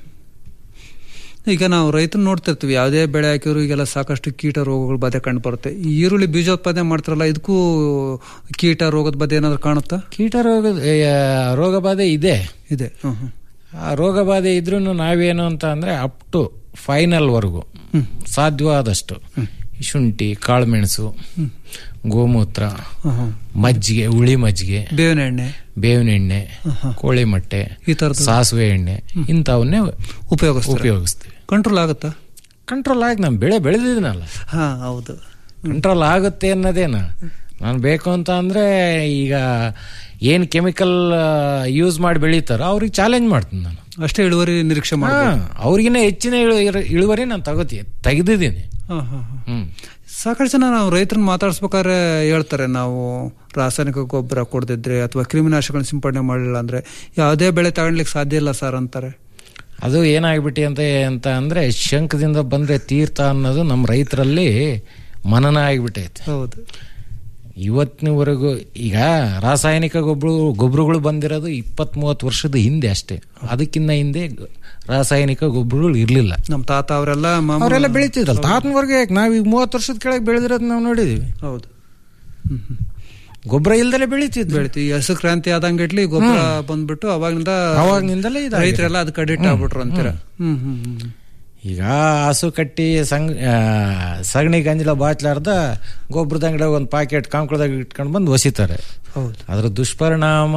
ಈಗ ನಾವು ರೈತರು ನೋಡ್ತಿರ್ತೀವಿ ಯಾವುದೇ ಬೆಳೆ ಹಾಕಿದ್ರು ಈಗೆಲ್ಲ ಸಾಕಷ್ಟು ಕೀಟ ರೋಗಗಳ ಬಾಧೆ ಕಂಡು ಬರುತ್ತೆ ಈ ಈರುಳ್ಳಿ ಬೀಜೋತ್ಪಾದನೆ ಮಾಡ್ತಾರಲ್ಲ ಇದಕ್ಕೂ ಕೀಟ ರೋಗದ ಬಾಧೆ ಏನಾದ್ರು ಕಾಣುತ್ತಾ ಕೀಟ ರೋಗ ರೋಗ ಬಾಧೆ ಇದೆ ಇದೆ ಹ್ಮ್, ಹ್ಮ್. ಆ ರೋಗ ಬಾಧೆ ಇದ್ರೂ ನಾವೇನು ಅಂತ ಅಂದ್ರೆ ಅಪ್ ಟು ಫೈನಲ್ ವರೆಗೂ ಸಾಧ್ಯವಾದಷ್ಟು ಈ ಶುಂಠಿ ಕಾಳುಮೆಣಸು ಗೋಮೂತ್ರ ಹ, ಹ. ಮಜ್ಜಿಗೆ ಹುಳಿ ಮಜ್ಜಿಗೆ ಬೇವಿನ ಎಣ್ಣೆ ಬೇವಿನ ಎಣ್ಣೆ ಕೋಳಿ ಮೊಟ್ಟೆ ಈ ತರದ್ದು ಸಾಸಿವೆ ಎಣ್ಣೆ ಇಂಥವನ್ನೇ ಉಪಯೋಗಿಸ್ತಾರೆ ಉಪಯೋಗಿಸ್ತೀವಿ ಕಂಟ್ರೋಲ್ ಆಗುತ್ತಾ ಕಂಟ್ರೋಲ್ ಆಗಿ ನಾನು ಬೆಳೆ ಬೆಳೆದಿದ್ದೀನಲ್ಲ ಹಾ ಹೌದು ಕಂಟ್ರೋಲ್ ಆಗುತ್ತೆ ಅನ್ನೋದೇನ ನಾನು ಬೇಕು ಅಂತ ಅಂದ್ರೆ ಈಗ ಏನ್ ಕೆಮಿಕಲ್ ಯೂಸ್ ಮಾಡಿ ಬೆಳೀತಾರೋ ಅವ್ರಿಗೆ ಚಾಲೆಂಜ್ ಮಾಡ್ತೀನಿ ನಾನು ಅಷ್ಟೇ ಇಳುವರಿ ನಿರೀಕ್ಷೆ ಹಾ, ಮಾಡ್ಬೋದು ಅವ್ರಿಗಿನ್ನ ಹೆಚ್ಚಿನ ಇಳು- ಇರು- ಇಳುವರಿ ನಾನು ತಗೋತೀನಿ ತೆಗೆದಿದ್ದೀನಿ ಹಾ, ಹಾ, ಹಾ. ಹ್ಮ್ ಸಾಕಷ್ಟು ಜನ ನಾವು ರೈತರನ್ನ ಮಾತಾಡ್ಸ್ಬೇಕಾದ್ರೆ ಹೇಳ್ತಾರೆ ನಾವು ರಾಸಾಯನಿಕ ಗೊಬ್ಬರ ಕೊಡದಿದ್ರೆ ಅಥವಾ ಕ್ರಿಮಿನಾಶಕಗಳನ್ನ ಸಿಂಪಡಣೆ ಮಾಡಲಿಲ್ಲ ಅಂದ್ರೆ ಯಾವುದೇ ಬೆಳೆ ತಗೊಳ್ಲಿಕ್ಕೆ ಸಾಧ್ಯ ಇಲ್ಲ ಸರ್ ಅಂತಾರೆ ಅದು ಏನಾಗ್ಬಿಟ್ಟಿ ಅಂತ ಅಂತ ಅಂದ್ರೆ ಶಂಖದಿಂದ ಬಂದ್ರೆ ತೀರ್ಥ ಅನ್ನೋದು ನಮ್ಮ ರೈತರಲ್ಲಿ ಮನನ ಆಗಿಬಿಟ್ಟೈತೆ ಹೌದು ಇವತ್ತಿನವರೆಗೂ ಈಗ ರಾಸಾಯನಿಕ ಗೊಬ್ಬರ ಗೊಬ್ಬರಗಳು ಬಂದಿರೋದು ಇಪ್ಪತ್ತ್ ಮೂವತ್ತು ವರ್ಷದ ಹಿಂದೆ ಅಷ್ಟೇ ಅದಕ್ಕಿಂತ ಹಿಂದೆ ರಾಸಾಯನಿಕ ಗೊಬ್ಬರಗಳು ಇರಲಿಲ್ಲ ನಮ್ಮ ತಾತ ಅವರೆಲ್ಲ ಮಾಮೂಲು- ಅವರೆಲ್ಲ ಬೆಳೀತಿದ್ರಲ್ಲ ತಾತನವರೆಗೆ ನಾವೀಗ ಮೂವತ್ತು ವರ್ಷದ ಕೆಳಗೆ ಬೆಳೆದಿರೋದು ನಾವು ನೋಡಿದೀವಿ ಹೌದು ಹ್ಮ್, ಹ್ಮ್. ಗೊಬ್ಬರ ಇಲ್ದಲೆ ಬೆಳಿತಿದ್ವಿ ಬೆಳಿತೀವಿ ಈ ಹಸು ಕ್ರಾಂತಿ ಆದಂಗೆ ಇಟ್ಲಿ ಗೊಬ್ಬರ ಬಂದ್ಬಿಟ್ಟು ಅವಾಗಿಂದ ಅವಾಗಿನಿಂದಲೇ ಇದಾಗಿದೆ. ರೈತರೆಲ್ಲ ಅದಕ್ಕೆ ಅಡಿಕ್ಟ್ ಹ್ಮ್. ಆಗ್ಬಿಟ್ರು ಅಂತೀರ ಹ್ಮ್ ಹ್ಮ್ ಹ್ಮ್ ಈಗ ಹಸು ಕಟ್ಟಿ ಸಂಗ್ ಆ, ಸಗಣಿ ಗಂಜಲ ಬಾಚ್ಲಾರ್ದ ಗೊಬ್ಬರದ ಅಂಗಡಿಯಾಗ ಒಂದು ಪ್ಯಾಕೆಟ್ ಕಾಂಕಳದಾಗ ಇಟ್ಕೊಂಡು ಬಂದು ಒಸಿತಾರೆ ಹೌದು ಅದ್ರ ದುಷ್ಪರಿಣಾಮ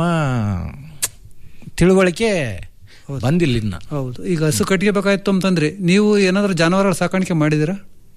ತಿಳುವಳಿಕೆ ಬಂದಿಲ್ಲ ಇನ್ನ ಹೌದು ಈಗ ಹಸು ಕಟ್ಟಿಗೆ ಬೇಕಾಯ್ತು ಅಂತಂದ್ರಿ ನೀವು ಏನಾದ್ರು ಜಾನುವಾರು ಸಾಕಾಣಿಕೆ ಮಾಡಿದಿರಾ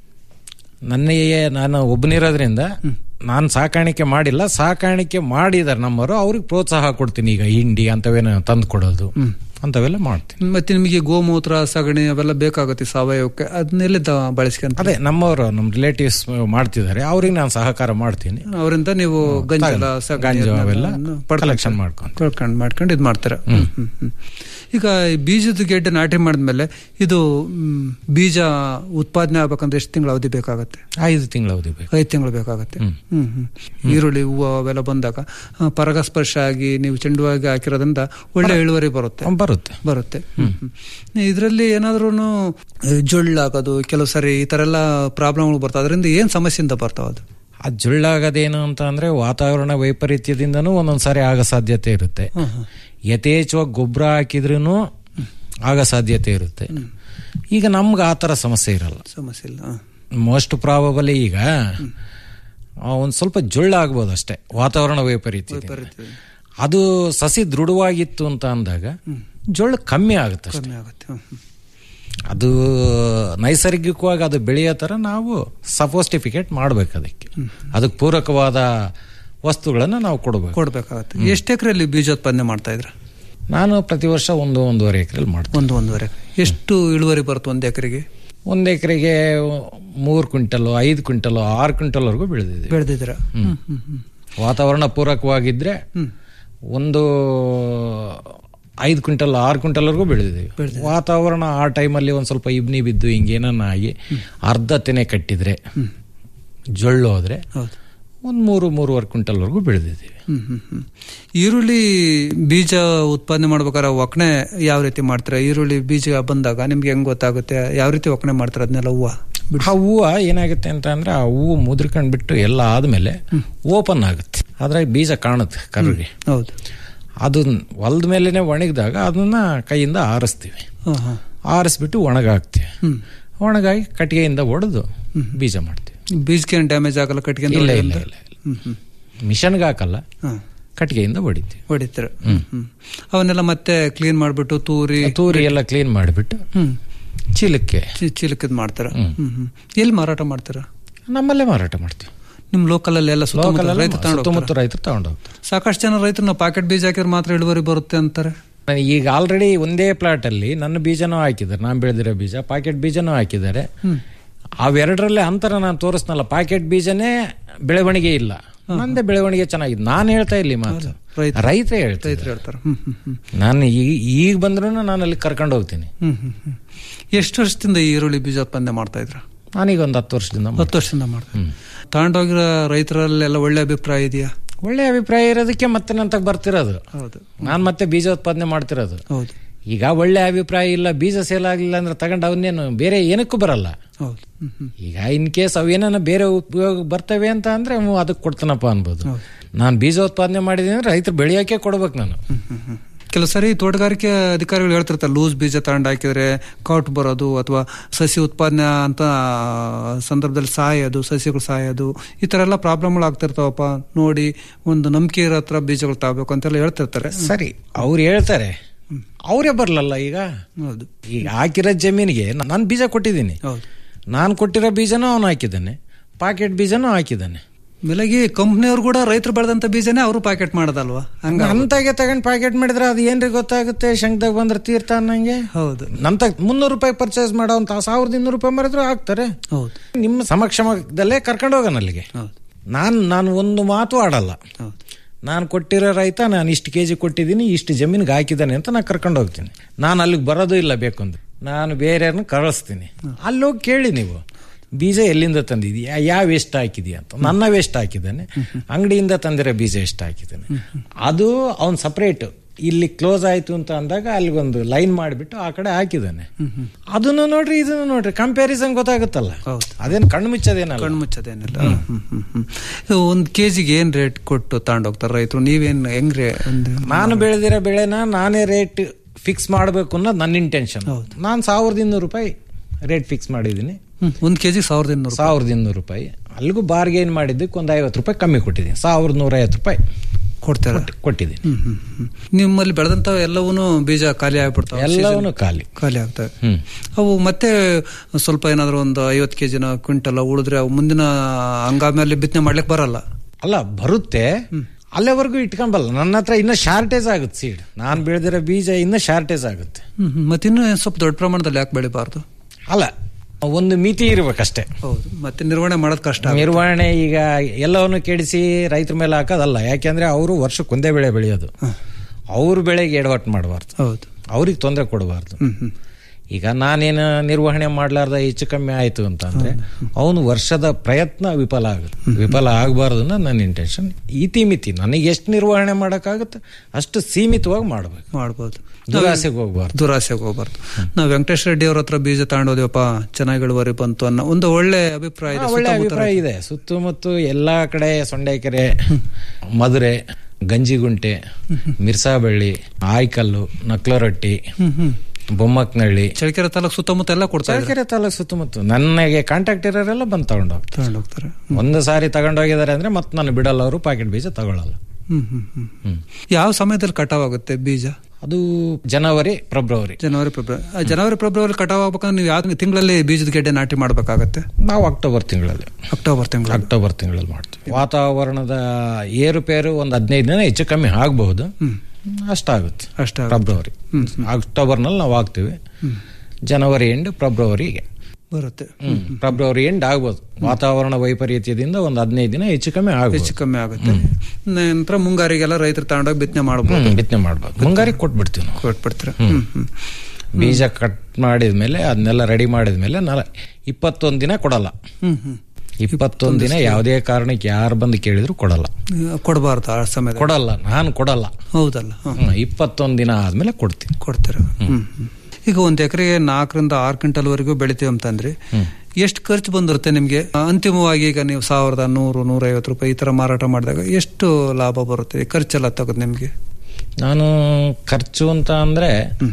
ನನಗೆ ನಾನು ಒಬ್ಬನಿರೋದ್ರಿಂದ ನಾನು ಸಾಕಾಣಿಕೆ ಮಾಡಿಲ್ಲ ಸಾಕಾಣಿಕೆ ಮಾಡಿದಾರೆ ನಮ್ಮವರು ಅವ್ರಿಗೆ ಪ್ರೋತ್ಸಾಹ ಕೊಡ್ತೀನಿ ಈಗ ಹಿಂಡಿ ಅಂತವೇನ ತಂದು ಕೊಡೋದು ಅಂತವೆಲ್ಲ ಮಾಡ್ತೀನಿ ಮತ್ತೆ ನಿಮಗೆ ಗೋಮೂತ್ರ ಸಗಣಿ ಅವೆಲ್ಲ ಬೇಕಾಗುತ್ತೆ ಸಾವಯವಕ್ಕೆ ಅದನ್ನೆಲ್ಲ ಬಳಸ್ಕೊಂತ ಅದೇ ನಮ್ಮವರು ನಮ್ಮ ರಿಲೇಟಿವ್ಸ್ ಮಾಡ್ತಿದ್ದಾರೆ ಅವ್ರಿಗೆ ನಾನು ಸಹಕಾರ ಮಾಡ್ತೀನಿ ಅವರಿಂದ ನೀವು ಗಂಜಲ ಸಗಣಿ ಗಂಜು ಅದನ್ನೆಲ್ಲ ಅವೆಲ್ಲ ಪಡ್ಕೊಂಡ್- ಕಲೆಕ್ಷನ್ ಮಾಡ್ಕೊಂಡು ಕಳ್ಕೊಂಡ್ ಮಾಡ್ಕೊಂಡು ಇದು ಮಾಡ್ತಾರೆ ಹ್ಮ್, ಹ್ಮ್, ಹ್ಮ್. ಈಗ ಈ ಬೀಜದ ಗೆಡ್ಡೆ ನಾಟಿ ಮಾಡಿದ್ಮೇಲೆ ಇದು ಮ್, ಬೀಜ ಉತ್ಪಾದನೆ ಆಗ್ಬೇಕಂದ್ರೆ ಎಷ್ಟು ತಿಂಗಳು ಅವಧಿ ಬೇಕಾಗತ್ತೆ ಐದು ತಿಂಗಳು ಅವಧಿ ಬೇಕು ಐದು ತಿಂಗಳು ಬೇಕಾಗತ್ತೆ ಹ್ಮ್ ಹ್ಮ್ ಈರುಳ್ಳಿ ಹೂವು ಅವೆಲ್ಲ ಬಂದಾಗ ಆ, ಪರಾಗಸ್ಪರ್ಶ ಆಗಿ ನೀವು ಚೆಂಡುವಾಗಿ ಹಾಕಿರೋದ್ರಿಂದ ಒಳ್ಳೆ ಇಳುವರಿ ಬರುತ್ತೆ ಬರುತ್ತೆ ಬರುತ್ತೆ ಇದರಲ್ಲಿ ಏನಾದ್ರೂ ಜೊಳ್ಳಾಗೋದು ಕೆಲವು ಸರಿ ಈ ತರ ಎಲ್ಲ ಪ್ರಾಬ್ಲಮ್ಗಳು ಬರ್ತಾವೆ ಅದರಿಂದ ಏನ್ ಸಮಸ್ಯೆಯಿಂದ ಬರ್ತಾವ ಅದು ಆ ಜುಳ್ಳಾಗೋದೇನು ಅಂತ ಅಂದ್ರೆ ವಾತಾವರಣ ವೈಪರೀತ್ಯದಿಂದನೂ ಒಂದೊಂದ್ಸಾರಿ ಆಗೋ ಸಾಧ್ಯತೆ ಇರುತ್ತೆ ಯಥೇಚ್ಛವಾಗಿ ಗೊಬ್ಬರ ಹಾಕಿದ್ರೂ ಆಗೋ ಸಾಧ್ಯತೆ ಇರುತ್ತೆ ಈಗ ನಮ್ಗೆ ಆ ಥರ ಸಮಸ್ಯೆ ಇರಲ್ಲ ಸಮಸ್ಯೆ ಇಲ್ಲ ಹ. ಮೋಸ್ಟ್ ಪ್ರಾಬಬಲಿ ಈಗ ಆ, ಒಂದ್ ಸ್ವಲ್ಪ ಜೊಳ್ಳಾಗ್ಬೋದು ಅಷ್ಟೇ ವಾತಾವರಣ ವೈಪರೀತ್ಯ ಅದು ಸಸಿ ದೃಢವಾಗಿತ್ತು ಅಂತ ಅಂದಾಗ ಜೊಳ್ಳು ಕಮ್ಮಿ ಆಗುತ್ತೆ ಅಷ್ಟೇ ಕಮ್ಮಿ ಆಗುತ್ತೆ ಹ್ಮ್, ಹ್ಮ್. ಅದು ನೈಸರ್ಗಿಕವಾಗಿ ಅದು ಬೆಳೆಯೋ ಥರ ನಾವು ಸಪೋಸ್ಟಿಫಿಕೇಟ್ ಮಾಡ್ಬೇಕು ಅದಕ್ಕೆ ಅದಕ್ಕೆ ಪೂರಕವಾದ ವಸ್ತುಗಳನ್ನು ನಾವು ಕೊಡಬೇಕು ಕೊಡ್ಬೇಕಾಗತ್ತೆ ಎಷ್ಟು ಎಕರೆಯಲ್ಲಿ ಬೀಜೋತ್ಪಾದನೆ ಮಾಡ್ತಾ ಇದ್ರ ನಾನು ಪ್ರತಿ ವರ್ಷ ಒಂದು ಒಂದೂವರೆ ಎಕರೆಲಿ ಮಾಡ್ತೀನಿ ಒಂದು ಒಂದೂವರೆ ಎಷ್ಟು ಇಳುವರಿ ಬರುತ್ತೆ ಒಂದು ಎಕರೆಗೆ ಒಂದು ಎಕರೆಗೆ ಮೂರು ಕ್ವಿಂಟಲ್ ಐದು ಕ್ವಿಂಟಲ್ ಆರು ಕ್ವಿಂಟಲ್ವರೆಗೂ ಬೆಳೆದಿದೆ ಬೆಳೆದಿದ್ದೀರ ಹ್ಮ್. ವಾತಾವರಣ ಪೂರಕವಾಗಿದ್ರೆ ಒಂದು ಐದು ಕ್ವಿಂಟಲ್ ಆರು ಕ್ವಿಂಟಲ್ವರೆಗೂ ಬೆಳೆದಿದ್ದೀವಿ ವಾತಾವರಣ ಆ ಟೈಮಲ್ಲಿ ಒಂದು ಸ್ವಲ್ಪ ಇಬ್ನಿ ಬಿದ್ದು ಹಿಂಗೇನನ್ನ ಆಗಿ ಅರ್ಧ ತೆನೆ ಕಟ್ಟಿದ್ರೆ ಜೊಳ್ಳು ಹೋದ್ರೆ ಹೌದು ಒಂದು ಮೂರು ಮೂರುವರೆ ಕ್ವಿಂಟಲ್ವರೆಗೂ ಬೆಳೆದಿದ್ದೀವಿ ಹ್ಮ್ ಹ್ಮ್ ಹ್ಮ್ ಈರುಳ್ಳಿ ಬೀಜ ಉತ್ಪಾದನೆ ಮಾಡ್ಬೇಕಾದ್ರೆ ಒಕ್ಕಣೆ ಯಾವ ರೀತಿ ಮಾಡ್ತೀರಾ ಈರುಳ್ಳಿ ಬೀಜ ಬಂದಾಗ ನಿಮ್ಗೆ ಹೆಂಗ್ ಗೊತ್ತಾಗುತ್ತೆ ಯಾವ ರೀತಿ ಒಕ್ಕಣೆ ಮಾಡ್ತೀರಾ ಅದನ್ನೆಲ್ಲ ಹೂವ ಆ ಹೂವು ಏನಾಗುತ್ತೆ ಅಂತ ಅಂದ್ರೆ ಆ ಹೂವು ಮುದ್ರಕೊಂಡ್ ಬಿಟ್ಟು ಎಲ್ಲ ಆದ್ಮೇಲೆ ಓಪನ್ ಆಗುತ್ತೆ ಅದ್ರಾಗ ಬೀಜ ಕಾಣುತ್ತೆ ಕರ್ರಿಗೆ ಹೌದು ಅದು ಹೊಲದ ಮೇಲೆನೆ ಒಣಗಿದಾಗ ಅದನ್ನ ಕೈಯಿಂದ ಆರಿಸ್ತೀವಿ ಹಾ ಹಾ ಆರಿಸ್ಬಿಟ್ಟು ಒಣಗಾಕ್ತೀವಿ ಹ್ಮ್ ಒಣಗಾಗಿ ಕಟ್ಟಿಗೆಯಿಂದ ಒಡೆದು ಬೀಜ ಮಾಡ್ತೀವಿ ಬೀಜಕ್ಕೆ ಏನ್ ಡ್ಯಾಮೇಜ್ ಆಗಲ್ಲ ಕಟ್ಗೆ ಇಲ್ಲ ಇಲ್ಲ ಇಲ್ಲ ಹ್ಮ್ ಹ್ಮ್ ಮಿಷನ್ಗೆ ಹಾಕಲ್ಲ ಹಾ ಕಟ್ಟಿಗೆಯಿಂದ ಹೊಡಿತೀವಿ ಹೊಡಿತೀರ ಹ್ಮ್ ಹ್ಮ್ ಅವನ್ನೆಲ್ಲ ಮತ್ತೆ ಕ್ಲೀನ್ ಮಾಡ್ಬಿಟ್ಟು ತೂರಿ ತೂರಿ ಎಲ್ಲ ಕ್ಲೀನ್ ಮಾಡಿಬಿಟ್ಟು ಹ್ಮ್ ಚೀಲಕ್ಕೆ ಚಿ- ಚೀಲಕ್ಕೆ ಇದ್ ಮಾಡ್ತಾರ ಹ್ಮ್ ಹ್ಮ್ ಎಲ್ಲಿ ಮಾರಾಟ ಮಾಡ್ತೀರಾ ನಮ್ಮಲ್ಲೇ ಮಾರಾಟ ಮಾಡ್ತೀವಿ ನಿಮ್ ಲೋಕಲ್ ಅಲ್ಲಿ ಎಲ್ಲ ಸುತ್ತಮುತ್ತ ಲೋಕಲ್ ರೈತ ತಗೊಂಡ್ ಸುತ್ತಮುತ್ತ ಹೋಗ್ತಾರಾ? ರೈತರು ತಗೊಂಡು ಹೋಗ್ತಾರೆ ಸಾಕಷ್ಟು ಜನ ರೈತರು ನಾವು ಪಾಕೆಟ್ ಬೀಜ ಹಾಕಿದ್ರೆ ಮಾತ್ರ ಇಳುವರಿ ಬರುತ್ತೆ ಅಂತಾರೆ ನಾನು ಈಗ ಆಲ್ರೆಡಿ ಒಂದೇ ಪ್ಲಾಟ್ ಅಲ್ಲಿ ನನ್ನ ಬೀಜನೂ ಹಾಕಿದ್ದಾರೆ ನಾನು ಬೆಳೆದಿರೋ ಬೀಜ ಪಾಕೆಟ್ ಬೀಜನೂ ಹಾಕಿದ್ದಾರೆ ಹ್ಮ್. ಅವೆರಡರಲ್ಲೇ ಅಂತರ ನಾನು ತೋರಿಸ್ನಲ್ಲ ಪಾಕೆಟ್ ಬೀಜನೇ ಬೆಳವಣಿಗೆ ಇಲ್ಲ ನಂದೇ ಬೆಳವಣಿಗೆ ಚೆನ್ನಾಗಿದೆ ನಾನು ಹೇಳ್ತಾ ಇಲ್ಲಿ ಮಾತು ರೈತ- ರೈತ ಹೇಳ್ತಾ ರೈತರು ಹೇಳ್ತಾರೆ ಹ್ಮ್ ಹ್ಮ್ ಹ್ಮ್ ನಾನು ಈಗ ಈಗ ಬಂದ್ರೂ ನಾನು ಅಲ್ಲಿ ಕರ್ಕೊಂಡು ಹೋಗ್ತೀನಿ ಹ್ಮ್ ಹ್ಮ್ ಹ್ಮ್ ಎಷ್ಟು ವರ್ಷದಿಂದ ಈ ಈರುಳ್ಳಿ ಬೀಜೋತ್ಪಾದನೆ ಮಾಡ್ತಾ ಇದ್ರ ನಾನೀಗ ಒಂದು ಹತ್ತು ವರ್ಷದಿಂದ ಮಾಡ್ತೀನಿ. ಹತ್ತು ವರ್ಷದಿಂದ ಮಾಡ್ತಾ ತಗೊಂಡೋಗಿರೋ ರೈತರಲ್ಲೆಲ್ಲ ಒಳ್ಳೆ ಅಭಿಪ್ರಾಯ ಇದೆಯಾ ಒಳ್ಳೆ ಅಭಿಪ್ರಾಯ ಇರೋದಕ್ಕೆ ಮತ್ತೆ ನಂತ ಬರ್ತಿರೋದು ಹೌದು ನಾನು ಮತ್ತೆ ಬೀಜೋತ್ಪಾದನೆ ಮಾಡ್ತಿರೋದು ಹೌದು ಈಗ ಒಳ್ಳೆ ಅಭಿಪ್ರಾಯ ಇಲ್ಲ ಬೀಜ ಸೇಲ್ ಆಗಲಿಲ್ಲ ಅಂದ್ರೆ ತಗೊಂಡು ಅವನ್ನೇನು ಬೇರೆ ಏನಕ್ಕೂ ಬರಲ್ಲ ಹೌದು ಹ್ಮ್ ಹ್ಮ್ ಈಗ ಇನ್ ಕೇಸ್ ಅವೇನ ಬೇರೆ ಉಪಯೋಗ ಬರ್ತವೆ ಅಂತ ಅಂದ್ರೆ ಹ್ಞೂ ಅದಕ್ಕೆ ಕೊಡ್ತಾನಪ್ಪ ಅನ್ಬೋದು ನಾನು ಬೀಜೋತ್ಪಾದನೆ ಮಾಡಿದ್ದೀನಿ ಅಂದ್ರೆ ರೈತರು ಬೆಳೆಯೋಕೆ ಕೊಡ್ಬೇಕು ನಾನು ಕೆಲವು ಸರಿ ತೋಟಗಾರಿಕೆ ಅಧಿಕಾರಿಗಳು ಹೇಳ್ತಿರ್ತಾರೆ ಲೂಸ್ ಬೀಜ ತಗೊಂಡು ಹಾಕಿದ್ರೆ ಕೌಟ್ ಬರೋದು ಅಥವಾ ಸಸಿ ಉತ್ಪಾದನೆ ಅಂತ ಸಂದರ್ಭದಲ್ಲಿ ಸಾಯೋದು ಸಸಿಗಳು ಸಾಯೋದು ಈ ತರ ಎಲ್ಲ ಪ್ರಾಬ್ಲಮ್ಗಳು ಆಗ್ತಿರ್ತಾವಪ್ಪ ನೋಡಿ ಒಂದು ನಂಬಿಕೆ ಇರೋ ಹತ್ರ ಬೀಜಗಳು ತಗೋಬೇಕು ಅಂತೆಲ್ಲ ಹೇಳ್ತಿರ್ತಾರೆ ಸರಿ ಅವ್ರು ಹೇಳ್ತಾರೆ ಅವರೇ ಬರ್ಲಲ್ಲ ಈಗ ಹೌದು ಈಗ ಹಾಕಿರೋ ಜಮೀನಿಗೆ ನಾನು ಬೀಜ ಕೊಟ್ಟಿದ್ದೀನಿ ಹೌದು ನಾನು ಕೊಟ್ಟಿರೋ ಬೀಜನೂ ಅವನು ಹಾಕಿದ್ದಾನೆ ಪಾಕೆಟ್ ಬೀಜನೂ ಹಾಕಿದ್ದಾನೆ ಬೆಳಗ್ಗೆ ಕಂಪ್ನಿಯವ್ರು ಕೂಡ ರೈತರು ಬೆಳೆದಂತ ಬೀಜನೇ ಅವರು ಪ್ಯಾಕೆಟ್ ಮಾಡೋದಲ್ವಾ ಹಂಗ ಅಂತಾಗೆ ತಗೊಂಡ್ ಪ್ಯಾಕೆಟ್ ಮಾಡಿದ್ರೆ ಅದು ಏನ್ರಿ ಗೊತ್ತಾಗುತ್ತೆ ಶಂಕ್ದಾಗ ಬಂದ್ರೆ ತೀರ್ಥ ಅನ್ನಂಗೆ ಹೌದು ನಂತ ಮುನ್ನೂರು ರೂಪಾಯಿ ಪರ್ಚೇಸ್ ಮಾಡೋ ಅಂತ ಸಾವಿರದ ಇನ್ನೂರು ರೂಪಾಯಿ ಮಾಡಿದ್ರು ಹಾಕ್ತಾರೆ ಹೌದು ನಿಮ್ಮ ಸಮಕ್ಷಮದಲ್ಲೇ ಕರ್ಕೊಂಡು ಹೋಗೋಣ ಅಲ್ಲಿಗೆ ಹೌದು ನಾನು ನಾನು ಒಂದು ಮಾತು ಆಡಲ್ಲ ಹೌದು ನಾನು ಕೊಟ್ಟಿರೋ ರೈತ ನಾನು ಇಷ್ಟು ಕೆ ಜಿ ಕೊಟ್ಟಿದ್ದೀನಿ ಇಷ್ಟು ಜಮೀನಿಗೆ ಹಾಕಿದ್ದಾನೆ ಅಂತ ನಾನು ಕರ್ಕೊಂಡು ಹೋಗ್ತೀನಿ ನಾನು ಅಲ್ಲಿಗೆ ಬರೋದು ಇಲ್ಲ ಬೇಕು ಅಂದ್ರೆ ನಾನು ಬೇರೆಯವ್ರನ್ನ ಕಳಿಸ್ತೀನಿ ಅಲ್ಲಿ ಹೋಗಿ ಕೇಳಿ ನೀವು ಬೀಜ ಎಲ್ಲಿಂದ ತಂದಿದ್ಯಾ ಯಾವ ಎಷ್ಟು ಹಾಕಿದ್ಯಾ ಅಂತ ನನ್ನ ಎಷ್ಟು ಹಾಕಿದ್ದಾನೆ ಅಂಗಡಿಯಿಂದ ತಂದಿರೋ ಬೀಜ ಎಷ್ಟು ಹಾಕಿದ್ದಾನೆ ಅದು ಅವ್ನು ಸಪ್ರೇಟ್ ಇಲ್ಲಿ ಕ್ಲೋಸ್ ಆಯ್ತು ಅಂತ ಅಂದಾಗ ಅಲ್ಲಿಗೊಂದು ಲೈನ್ ಮಾಡಿಬಿಟ್ಟು ಆ ಕಡೆ ಹಾಕಿದ್ದಾನೆ ಅದನ್ನು ನೋಡ್ರಿ ಇದನ್ನು ನೋಡ್ರಿ ಕಂಪ್ಯಾರಿಸನ್ ಗೊತ್ತಾಗುತ್ತಲ್ಲ ಅದೇನು ಕಣ್ಣು ಮುಚ್ಚೋದೇನಲ್ಲ ಕಣ್ಣು ಮುಚ್ಚೋದೇನಿಲ್ಲ ಒಂದು ಕೆಜಿಗೆ ಏನ್ ರೇಟ್ ಕೊಟ್ಟು ತಗೊಂಡೋಗ್ತಾರೆ ರೈತರು ನೀವೇನ್ ಹೆಂಗ್ ರೇ ಒಂದು ನಾನು ಬೆಳೆದಿರೋ ಬೆಳೆನ ನಾನೇ ರೇಟ್ ಫಿಕ್ಸ್ ಮಾಡಬೇಕು ಅನ್ನೋದು ನನ್ನ ಇಂಟೆನ್ಷನ್ ನಾನು ಸಾವಿರದ ಇನ್ನೂರು ರೂಪಾಯಿ ರೇಟ್ ಫಿಕ್ಸ್ ಮಾಡಿದ್ದೀನಿ ಒಂದು ಕೆಜಿ ಸಾವಿರದ ಇನ್ನೂರು ಸಾವಿರದ ಇನ್ನೂರು ರೂಪಾಯಿ ಅಲ್ಲಿಗೂ ಬಾರ್ಗೇನ್ ಮಾಡಿದ್ದಕ್ಕೆ ಒಂದು ಐವತ್ತು ರೂಪಾಯಿ ಕಮ್ಮಿ ಕೊಟ್ಟಿದ್ದೀನಿ ಸಾವಿರದ ನೂರೈವತ್ತು ರೂಪಾಯಿ ಕೊಡ್ತಾರೆ ಕೊಟ್ಟಿದ್ದೀನಿ ಹ್ಮ್ ಹ್ಮ್ ಹ್ಮ್. ನಿಮ್ಮಲ್ಲಿ ಬೆಳೆದಂತ ಎಲ್ಲವೂ ಬೀಜ ಖಾಲಿ ಆಗ್ಬಿಡ್ತಾವೆ ಎಲ್ಲವನ್ನೂ ಖಾಲಿ ಖಾಲಿ ಆಗ್ತವೆ ಹ್ಮ್. ಅವು ಮತ್ತೆ ಸ್ವಲ್ಪ ಏನಾದ್ರು ಒಂದು ಐವತ್ತು ಕೆಜಿನ ಕ್ವಿಂಟಲ್ ಉಳಿದ್ರೆ ಅವು ಮುಂದಿನ ಹಂಗಾಮಲ್ಲಿ ಬಿತ್ತನೆ ಮಾಡ್ಲಿಕ್ಕೆ ಬರಲ್ಲ ಅಲ್ಲ ಬರುತ್ತೆ ಅಲ್ಲಿವರೆಗೂ ಇಟ್ಕೊಂಬಲ್ಲ ನನ್ನ ಹತ್ರ ಇನ್ನೂ ಶಾರ್ಟೇಜ್ ಆಗುತ್ತೆ ಸೀಡ್ ನಾನು ಬೆಳೆದಿರೋ ಬೀಜ ಇನ್ನೂ ಶಾರ್ಟೇಜ್ ಆಗುತ್ತೆ ಹ್ಮ್ ಹ್ಮ್. ಮತ್ತೆ ಇನ್ನು ಸ್ವಲ್ಪ ದೊಡ್ಡ ಪ್ರಮಾಣದಲ್ಲಿ ಯಾಕೆ ಬೆಳಿಬಾರ್ದು ಅಲ್ಲ ಒಂದು ಮಿತಿ ಇರ್ಬೇಕಷ್ಟೇ ಹೌದು ಮತ್ತೆ ನಿರ್ವಹಣೆ ಮಾಡೋದು ಕಷ್ಟ ಆಗುತ್ತೆ. ನಿರ್ವಹಣೆ ಈಗ ಎಲ್ಲವನ್ನು ಕೆಡಿಸಿ ರೈತರ ಮೇಲೆ ಹಾಕೋದಲ್ಲ ಯಾಕೆಂದ್ರೆ ಅವರು ವರ್ಷಕ್ಕೆ ಒಂದೇ ಬೆಳೆ ಬೆಳೆಯೋದು ಅವ್ರ ಬೆಳೆಗೆ ಎಡವಟ್ಟು ಮಾಡಬಾರ್ದು ಹೌದು ಅವ್ರಿಗೆ ತೊಂದರೆ ಕೊಡಬಾರ್ದು ಹ್ಮ್ ಹ್ಮ್ ಈಗ ನಾನೇನು ನಿರ್ವಹಣೆ ಮಾಡ್ಲಾರ್ದ ಹೆಚ್ಚು ಕಮ್ಮಿ ಆಯ್ತು ಅಂತ ಅಂದ್ರೆ ಅವನು ವರ್ಷದ ಪ್ರಯತ್ನ ವಿಫಲ ಆಗುತ್ತೆ ವಿಫಲ ಆಗಬಾರ್ದು ಅನ್ನೋ ನನ್ನ ಇಂಟೆನ್ಷನ್ ಇತಿ ಮಿತಿ ನನಗೆ ಎಷ್ಟು ನಿರ್ವಹಣೆ ಮಾಡೋಕ್ಕಾಗುತ್ತೆ ಅಷ್ಟು ಸೀಮಿತವಾಗಿ ಮಾಡ್ಬೇಕು ಮಾಡ್ಬೋದು ದುರಾಸೆಗೆ ಹೋಗ್ಬಾರ್ದು ದುರಾಸೆಗೆ ಹೋಗ್ಬಾರ್ದು ನಾವು ವೆಂಕಟೇಶ್ ರೆಡ್ಡಿ ಅವ್ರ ಹತ್ರ ಬೀಜ ತಗೊಂಡೋದ್ಯಪ್ಪ ಚೆನ್ನಾಗಿ ಇಳುವರಿ ಬಂತು ಅನ್ನೋ ಒಂದು ಒಳ್ಳೆ ಅಭಿಪ್ರಾಯ ಇದೆ ಹಾ, ಒಳ್ಳೆ ಸುತ್ತಮುತ್ತ ಅಭಿಪ್ರಾಯ ಇದೆ ಸುತ್ತಮುತ್ತ ಎಲ್ಲಾ ಕಡೆ ಸೊಂಡೆಕೆರೆ ಮಧುರೆ ಗಂಜಿಗುಂಟೆ ಮಿರ್ಸಾಬಳ್ಳಿ ಆಯ್ಕಲ್ಲು ನಕ್ಲರೊಟ್ಟಿ ಹ್ಮ್ ಹ್ಮ್ ಬೊಮ್ಮಕ್ನಳ್ಳಿ ಚಳ್ಳಕೆರೆ ತಾಲೂಕು ಸುತ್ತಮುತ್ತ ಎಲ್ಲ ಕೊಡ್ತಾ ಇದ್ದಾರೆ ಚಳ್ಳಕೆರೆ ತಾಲೂಕು ಸುತ್ತಮುತ್ತ ನನಗೆ ಕಾಂಟ್ಯಾಕ್ಟ್ ಇರೋರೆಲ್ಲ ಬಂದು ತಗೊಂಡೋಗ್ತಾರೆ ತಗೊಂಡೋಗ್ತಾರೆ ಒಂದು ಸಾರಿ ತಗೊಂಡೋಗಿದ್ದಾರೆ ಅಂದ್ರೆ ಮತ್ತೆ ನಾನು ಬಿಡಲ್ಲ ಅವರು ಪ್ಯಾಕೆಟ್ ಬೀಜ ತಗೊಳ್ಳಲ್ಲ ಹ್ಮ್ ಹ್ಮ್ ಹ್ಮ್ ಹ್ಮ್ ಯಾವ ಸಮಯದಲ್ಲಿ ಕಟಾವ್ ಆಗುತ್ತೆ ಬೀಜ ಅದು ಜನವರಿ ಫೆಬ್ರವರಿ ಜನವರಿ ಫೆಬ್ರವರಿ ಆ, ಜನವರಿ ಫೆಬ್ರವರಿ ಕಟಾವ್ ಆಗ್ಬೇಕಂದ್ರೆ ನೀವು ಯಾವ ತಿಂಗಳಲ್ಲಿ ಬೀಜದ ಗೆಡ್ಡೆ ನಾಟಿ ಮಾಡ್ಬೇಕಾಗತ್ತೆ ನಾವು ಅಕ್ಟೋಬರ್ ತಿಂಗಳಲ್ಲಿ ಅಕ್ಟೋಬರ್ ತಿಂಗಳು ಅಕ್ಟೋಬರ್ ತಿಂಗಳಲ್ಲಿ ಮಾಡ್ತೀವಿ ವಾತಾವರಣದ ಏರುಪೇರು ಒಂದು ಹದಿನೈದು ದಿನ ಹೆಚ್ಚು ಕಮ್ಮಿ ಆಗಬಹುದು ಅಷ್ಟಾಗುತ್ತೆ ಅಷ್ಟ ಫೆಬ್ರವರಿ ಅಕ್ಟೋಬರ್ನಲ್ಲಿ ನಾವು ಹಾಕ್ತೀವಿ ಜನವರಿ ಎಂಡ್ ಫೆಬ್ರವರಿಗೆ ಬರುತ್ತೆ ಹ್ಮ್. ಫೆಬ್ರವರಿ ಎಂಡ್ ಆಗ್ಬೋದು ವಾತಾವರಣ ವೈಪರೀತ್ಯದಿಂದ ಒಂದು ಹದಿನೈದು ದಿನ ಹೆಚ್ಚು ಕಮ್ಮಿ ಆಗ್ಬೋದು ಹೆಚ್ಚು ಕಮ್ಮಿ ಆಗುತ್ತೆ ನಂತರ ಮುಂಗಾರಿಗೆಲ್ಲ ರೈತರು ತಗೊಂಡೋಗಿ ಬಿತ್ತನೆ ಮಾಡ್ಬೋದು ಹ್ಮ್, ಬಿತ್ತನೆ ಮಾಡ್ಬೋದು ಮುಂಗಾರಿಗೆ ಕೊಟ್ಬಿಡ್ತೀವಿ ನಾವು ಕೊಟ್ಬಿಡ್ತೀರ ಹ್ಮ್ ಹ್ಮ್ ಬೀಜ ಕಟ್ ಮಾಡಿದ್ಮೇಲೆ ಅದನ್ನೆಲ್ಲ ರೆಡಿ ಮಾಡಿದ್ಮೇಲೆ ನಾಲ್ ಇಪ್ಪತ್ತೊಂದು ದಿನ ಕೊಡಲ್ಲ ಹ್ಮ್ ಹ್ಮ್ ಇಪ್ಪತ್ತೊಂದು ದಿನ ಯಾವುದೇ ಕಾರಣಕ್ಕೆ ಯಾರು ಬಂದು ಕೇಳಿದ್ರು ಕೊಡಲ್ಲ ಕೊಡಬಾರ್ದು ಆ ಸಮಯದಲ್ಲಿ ಕೊಡಲ್ಲ ನಾನು ಕೊಡಲ್ಲ ಹೌದಲ್ಲ ಹ್ಮ್. ಹ್ಮ್, ಇಪ್ಪತ್ತೊಂದು ದಿನ ಆದ್ಮೇಲೆ ಕೊಡ್ತೀನಿ ಕೊಡ್ತೀರ ಹ್ಮ್ ಹ್ಮ್. ಈಗ ಒಂದ್ ಎಕರೆಗೆ ನಾಲ್ಕರಿಂದ ಆರು ಕ್ವಿಂಟಲ್ ವರೆಗೂ ಬೆಳಿತೀವಿ ಅಂತಂದ್ರಿ ಎಷ್ಟು ಖರ್ಚು ಬಂದಿರುತ್ತೆ ನಿಮ್ಗೆ ಅಂತಿಮವಾಗಿ ಈಗ ನೀವು ಸಾವಿರದ ನೂರು ನೂರೈವತ್ತು ರೂಪಾಯಿ ಈ ತರ ಮಾರಾಟ ಮಾಡಿದಾಗ ಎಷ್ಟು ಲಾಭ ಬರುತ್ತೆ ಖರ್ಚೆಲ್ಲ ತಗದ್ ನಿಮ್ಗೆ ನಾನು ಖರ್ಚು ಅಂತ ಅಂದ್ರೆ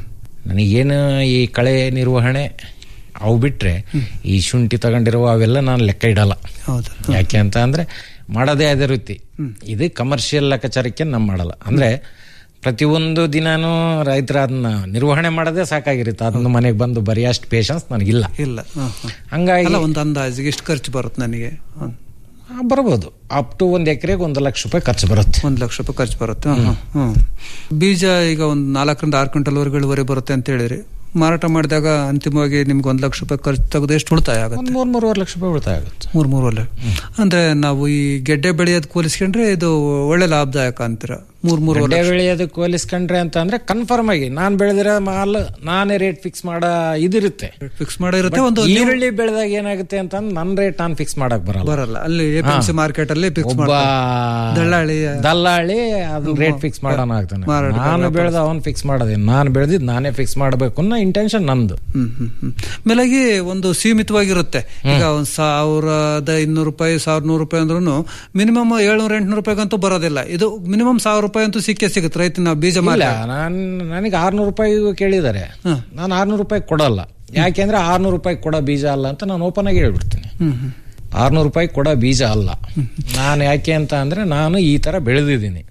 ನನಗೇನು ಈ ಕಳೆ ನಿರ್ವಹಣೆ ಅವು ಬಿಟ್ರೆ ಈ ಶುಂಠಿ ತಗೊಂಡಿರುವ ಅವೆಲ್ಲ ನಾನು ಲೆಕ್ಕ ಇಡಲ್ಲ ಹೌದಾ ಯಾಕೆ ಅಂತ ಅಂದ್ರೆ ಮಾಡೋದೇ ಅದೇ ವೃತ್ತಿ ಇದು ಕಮರ್ಷಿಯಲ್ ಲೆಕ್ಕಾಚಾರಕ್ಕೆ ನಮ್ಮ ಮಾಡಲ್ಲ ಅಂದ್ರೆ ಪ್ರತಿಯೊಂದು ದಿನಾನು ರೈತರ ಅದನ್ನ ನಿರ್ವಹಣೆ ಮಾಡೋದೇ ಸಾಕಾಗಿರುತ್ತೆ ಅದನ್ನ ಮನೆಗೆ ಬಂದು ಬರೆಯೋಷ್ಟು ಪೇಷನ್ಸ್ ನನಗಿಲ್ಲ ಇಲ್ಲ ಹ, ಹ. ಹಂಗಾಗಿ ಅಲ್ಲ ಒಂದು ಅಂದಾಜಿಗೆ ಎಷ್ಟು ಖರ್ಚು ಬರುತ್ತೆ ನನಗೆ ಹ್ಮ್. ಆ, ಬರ್ಬೋದು ಅಪ್ ಟು ಒಂದು ಎಕರೆಗೆ ಒಂದು ಲಕ್ಷ ರೂಪಾಯಿ ಖರ್ಚು ಬರುತ್ತೆ ಒಂದ್ ಲಕ್ಷ ರೂಪಾಯಿ ಖರ್ಚು ಬರುತ್ತೆ ಹ, ಹ, ಹ್ಮ್. ಬೀಜ ಈಗ ಒಂದು ನಾಲ್ಕರಿಂದ ಆರು ಕ್ವಿಂಟಲ್ ವರೆಗೂ ಇಳುವರಿ ಬರುತ್ತೆ ಅಂತ ಹೇಳಿದ್ರಿ ಮಾರಾಟ ಮಾಡಿದಾಗ ಅಂತಿಮವಾಗಿ ನಿಮ್ಗೆ ಒಂದ್ ಲಕ್ಷ ರೂಪಾಯಿ ಖರ್ಚು ತೆಗೆದು ಎಷ್ಟು ಉಳಿತಾಯ ಆಗುತ್ತೆ ಒಂದು ಮೂರ್ ಮೂರುವರೆ ಲಕ್ಷ ರೂಪಾಯಿ ಉಳಿತಾಯ ಆಗುತ್ತೆ ಮೂರ್ ಮೂರಲ್ಲೇ ಅಂದ್ರೆ ನಾವು ಈ ಗೆಡ್ಡೆ ಬೆಳೆಯೋದ್ ಹೋಲಿಸ್ಕೊಂಡ್ರೆ ಇದು ಒಳ್ಳೆ ಲಾಭದಾಯಕ ಅಂತೀರ ಮೂರ್ ಮೂರು ಗಡ್ಡೆ ಬೆಳೆಯೋದಕ್ಕೆ ಹೋಲಿಸ್ಕೊಂಡ್ರೆ ಅಂತ ಅಂದ್ರೆ ಕನ್ಫರ್ಮ್ ಆಗಿ ನಾನ್ ಬೆಳೆದಿರೋ ಮಾಲ್ ನಾನೇ ರೇಟ್ ಫಿಕ್ಸ್ ಮಾಡೋ ಇದಿರುತ್ತೆ ಫಿಕ್ಸ್ ಮಾಡಿರುತ್ತೆ But ಒಂದು ಈರುಳ್ಳಿ ಬೆಳೆದಾಗ ಏನಾಗುತ್ತೆ ಅಂತ ಅಂದ್ರೆ ನನ್ನ ರೇಟ್ ನಾನು ಫಿಕ್ಸ್ ಮಾಡಕ್ ಬರಲ್ಲ ಬರಲ್ಲ ಅಲ್ಲಿ A P M C market ಅಲ್ಲಿ ಫಿಕ್ಸ್ ಒಬ್ಬ ದಳ್ಳಾಳಿ ದಲ್ಲಾಳಿ ಅದನ್ನ ರೇಟ್ ಫಿಕ್ಸ್ ಮಾಡೋಣ ಆಗ್ತಾನೆ ಮಾರಾಟ ನಾನು ಬೆಳೆದ ಅವನ್ ಫಿಕ್ಸ್ ಮಾಡೋದೇನು ನಾನು ಬೆಳೆದಿದ್ದು ನಾನೇ ಫಿಕ್ಸ್ ಮಾಡಬೇಕು ಅನ್ನೋ ಇಂಟೆನ್ಷನ್ ನಂದು ಹ್ಮ್ ಹ್ಮ್ ಹ್ಮ್ ಮೇಲಾಗಿ ಒಂದು ಸೀಮಿತವಾಗಿರುತ್ತೆ ಈಗ ಒಂದ್ ಸಾವಿರದ ಇನ್ನೂರು ರೂಪಾಯಿ ಸಾವಿರದ ನೂರು ರೂಪಾಯಿ ಅಂದ್ರೂ ಮಿನಿಮಮ್ ಏಳ್ನೂರ ಎಂಟ್ನೂರು ರೂಪಾಯಿಗಂತೂ ಬರೋದಿಲ್ಲ ಇದು ಮಿನಿಮಮ್ ಸಾವಿರ ರೂಪಾಯಿ ಅಂತೂ ಸಿಕ್ಕೇ ಸಿಗುತ್ತೆ ರೈತನ ಬೀಜ ಇಲ್ಲ ಮಾರ ನಾನು ನನಗೆ ಆರ್ನೂರು ರೂಪಾಯಿ ಕೇಳಿದ್ದಾರೆ ನಾನು ಆರ್ನೂರು ರೂಪಾಯಿ ಕೊಡಲ್ಲ ಯಾಕೆಂದ್ರೆ ಆರ್ನೂರು ರೂಪಾಯಿ ಕೊಡೋ ಬೀಜ ಅಲ್ಲ ಅಂತ ನಾನು ಓಪನ್ ಆಗಿ ಹೇಳ್ಬಿಡ್ತೀನಿ ಹ್ಮ್ ಹ್ಮ್ ಆರ್ನೂರು ರೂಪಾಯಿ ಕೊಡೋ ಬೀಜ ಅಲ್ಲ ನಾನು ಯಾಕೆ ಅಂತ ಅಂದ್ರೆ ನಾನು ಈ ತರ ಬೆಳೆದಿದ್ದೀನಿ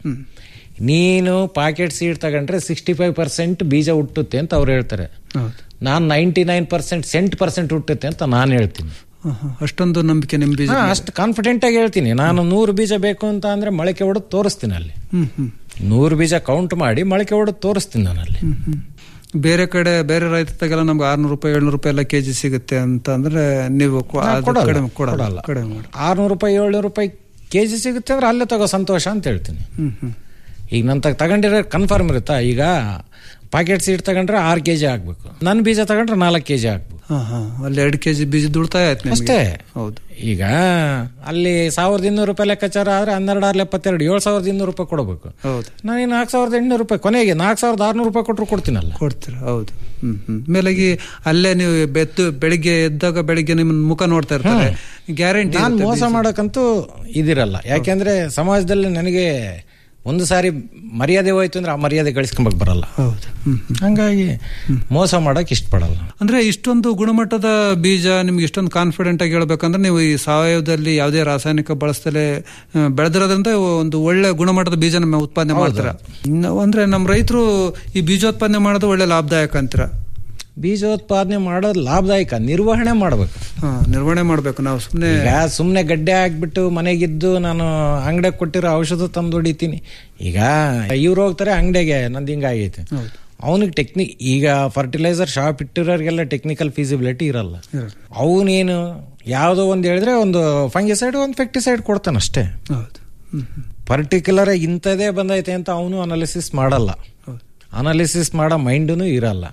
ನೀನು ಪಾಕೆಟ್ ಸೀಡ್ ತಗೊಂಡ್ರೆ ಸಿಕ್ಸ್ಟಿ ಫೈವ್ ಪರ್ಸೆಂಟ್ ಬೀಜ ಹುಟ್ಟುತ್ತೆ ಅಂತ ಅವ್ರು ಹೇಳ್ತಾರೆ ಹೌದು ನಾನು ninety nine percent cent percent ಹುಟ್ಟುತ್ತೆ ಅಂತ ನಾನು ಹೇಳ್ತೀನಿ ಹ, ಹ. ಅಷ್ಟೊಂದು ನಂಬಿಕೆ ನಿಮ್ ಬೀಜ ಹಾ, ಅಷ್ಟು ಕಾನ್ಫಿಡೆಂಟ್ ಆಗಿ ಹೇಳ್ತೀನಿ ನಾನು ನೂರು ಬೀಜ ಬೇಕು ಅಂತ ಅಂದ್ರೆ ಮೊಳಕೆ ಹೊಡೆದು ತೋರಿಸ್ತೀನಿ ಅಲ್ಲಿ ಹ್ಮ್ ಹ್ಮ್ ನೂರು ಬೀಜ ಕೌಂಟ್ ಮಾಡಿ ಮೊಳಕೆ ಹೊಡೆದು ತೋರಿಸ್ತೀನಿ ನಾನು ಅಲ್ಲಿ ಹ್ಮ್, ಹ್ಮ್. ಬೇರೆ ಕಡೆ ಬೇರೆ ರೈತರಿಗೆಲ್ಲ ನಮ್ಗೆ ಆರ್ನೂರು ರೂಪಾಯಿ ಏಳ್ನೂರು ರೂಪಾಯಿ ಎಲ್ಲ ಕೆಜಿ ಸಿಗುತ್ತೆ ಅಂತ ಅಂದ್ರೆ ನೀವು ಕೊ- ನಾ ಅದು ಕೊಡಲ್ಲ, ಕಡಿಮೆ ಕೊಡಲ್ಲ ಕೊಡಲ್ಲ. ಕಡಿಮೆ ಮಾಡಿ ಆರ್ನೂರು ರೂಪಾಯಿ ಏಳ್ನೂರು ರೂಪಾಯಿ ಕೆಜಿ ಸಿಗುತ್ತೆ ಅಂದ್ರೆ ಅಲ್ಲೇ ತಗೋ ಸಂತೋಷ ಅಂತ ಹೇಳ್ತೀನಿ ಹ್ಮ್ ಹ್ಮ್ ಈಗ ನನ್ನ ತಗ ತಗೊಂಡಿರೋ ಕನ್ಫರ್ಮ್ ಇರುತ್ತಾ ಈಗ ಪಾಕೆಟ್ ಸೀಡ್ ತಗೊಂಡ್ರೆ ಆರು ಕೆ ಜಿ ಹಾಕ್ಬೇಕು ನನ್ನ ಬೀಜ ತಗೊಂಡ್ರೆ ನಾಲ್ಕು ಕೆ ಜಿ ಹಾಕ್ಬೇಕು ಹಾ ಹಾ ಅಲ್ಲಿ ಎರಡು ಕೆಜಿ ಬೀಜದ ಉಳಿತಾಯ ಆಯ್ತು ನಿಮ್ಗೆ. ಅಷ್ಟೇ ಹೌದು ಈಗ ಅಲ್ಲಿ ಸಾವಿರದ ಇನ್ನೂರು ರೂಪಾಯಿ ಲೆಕ್ಕಾಚಾರ ಆದ್ರೆ ಹನ್ನೆರಡು ಆರ್ಲೆ ಎಪ್ಪತ್ತೆರಡು ಏಳು ಸಾವಿರದ ಇನ್ನೂರು ರೂಪಾಯಿ ಕೊಡಬೇಕು ಹೌದು ನಾನು ನಾಲ್ಕು ಸಾವಿರದ ಎಂಟುನೂರು ರೂಪಾಯಿ ಕೊನೆಗೆ ನಾಲ್ಕು ಸಾವಿರದ ಆರ್ನೂರು ರೂಪಾಯಿ ಕೊಟ್ಟರು ಕೊಡ್ತೀನಲ್ಲ ಕೊಡ್ತೀರ ಹೌದು ಹ್ಮ್ ಹ್ಮ್ ಮೇಲಾಗಿ ಅಲ್ಲೇ ನೀವು ಬೆತ್ತು ಬೆಳಿಗ್ಗೆ ಎದ್ದಾಗ ಬೆಳಿಗ್ಗೆ ನಿಮ್ಮ ಮುಖ ನೋಡ್ತಾ ಇರ್ತಾರೆ ಗ್ಯಾರಂಟಿ ನಾನು ಮೋಸ ಮಾಡೋಕ್ಕಂತೂ ಇದಿರಲ್ಲ ಯಾಕೆಂದ್ರೆ ಸಮಾಜದಲ್ಲಿ ನನಗೆ ಒಂದು ಸಾರಿ ಮರ್ಯಾದೆ ಹೋಯ್ತು ಅಂದ್ರೆ ಆ ಮರ್ಯಾದೆ ಗಳಿಸ್ಕೊಂಬಕ್ ಬರಲ್ಲ ಹೌದು ಹ್ಮ್ ಹ್ಮ್. ಹಂಗಾಗಿ ಮೋಸ ಮಾಡಕ್ ಇಷ್ಟಪಡಲ್ಲ ಅಂದ್ರೆ ಇಷ್ಟೊಂದು ಗುಣಮಟ್ಟದ ಬೀಜ ನಿಮ್ಗೆ ಇಷ್ಟೊಂದು ಕಾನ್ಫಿಡೆಂಟ್ ಆಗಿ ಹೇಳ್ಬೇಕಂದ್ರೆ ನೀವು ಈ ಸಾವಯವದಲ್ಲಿ ಯಾವುದೇ ರಾಸಾಯನಿಕ ಬಳಸ್ತಲೇ ಆ, ಬೆಳೆದಿರೋದ್ರಿಂದ ಒಂದು ಒಳ್ಳೆ ಗುಣಮಟ್ಟದ ಬೀಜ ನಮ್ಮ ಉತ್ಪಾದನೆ ಮಾಡ್ತೀರ ಇನ್ನು ಅಂದ್ರೆ ನಮ್ಮ ರೈತರು ಈ ಬೀಜೋತ್ಪಾದನೆ ಮಾಡೋದು ಒಳ್ಳೆ ಲಾಭದಾಯಕ ಅಂತೀರ ಬೀಜೋತ್ಪಾದನೆ ಮಾಡೋದು ಲಾಭದಾಯಕ ನಿರ್ವಹಣೆ ಮಾಡ್ಬೇಕು ಹಾ ನಿರ್ವಹಣೆ ಮಾಡ್ಬೇಕು ನಾವು ಸುಮ್ಮನೆ ಈಗ ಸುಮ್ಮನೆ ಗಡ್ಡೆ ಹಾಕ್ಬಿಟ್ಟು ಮನೆಗಿದ್ದು ನಾನು ಅಂಗಡಿಗೆ ಕೊಟ್ಟಿರೋ ಔಷಧ ತಂದು ಹೊಡಿತೀನಿ ಈಗ ಇವ್ರು ಹೋಗ್ತಾರೆ ಅಂಗಡಿಗೆ ನಂದು ಹಿಂಗಾಗೈತೆ ಅವನಿಗೆ ಟೆಕ್ನಿಕ್ ಈಗ ಫರ್ಟಿಲೈಸರ್ ಶಾಪ್ ಇಟ್ಟಿರೋರಿಗೆಲ್ಲ ಟೆಕ್ನಿಕಲ್ ಫೀಸಿಬಿಲಿಟಿ ಇರಲ್ಲ ಅವನೇನು ಯಾವುದೋ ಒಂದು ಹೇಳಿದ್ರೆ ಒಂದು ಫಂಗಿಸೈಡ್ ಒಂದು ಫೆಕ್ಟಿಸೈಡ್ ಕೊಡ್ತಾನೆ ಅಷ್ಟೇ ಹೌದು ಹ್ಮ್ ಹ್ಮ್. ಪರ್ಟಿಕ್ಯುಲರ್ ಇಂಥದೇ ಬಂದೈತೆ ಅಂತ ಅವನು ಅನಾಲಿಸಿಸ್ ಮಾಡಲ್ಲ ಅನಾಲಿಸಿಸ್ ಮಾಡೋ ಮೈಂಡೂ ಇರಲ್ಲ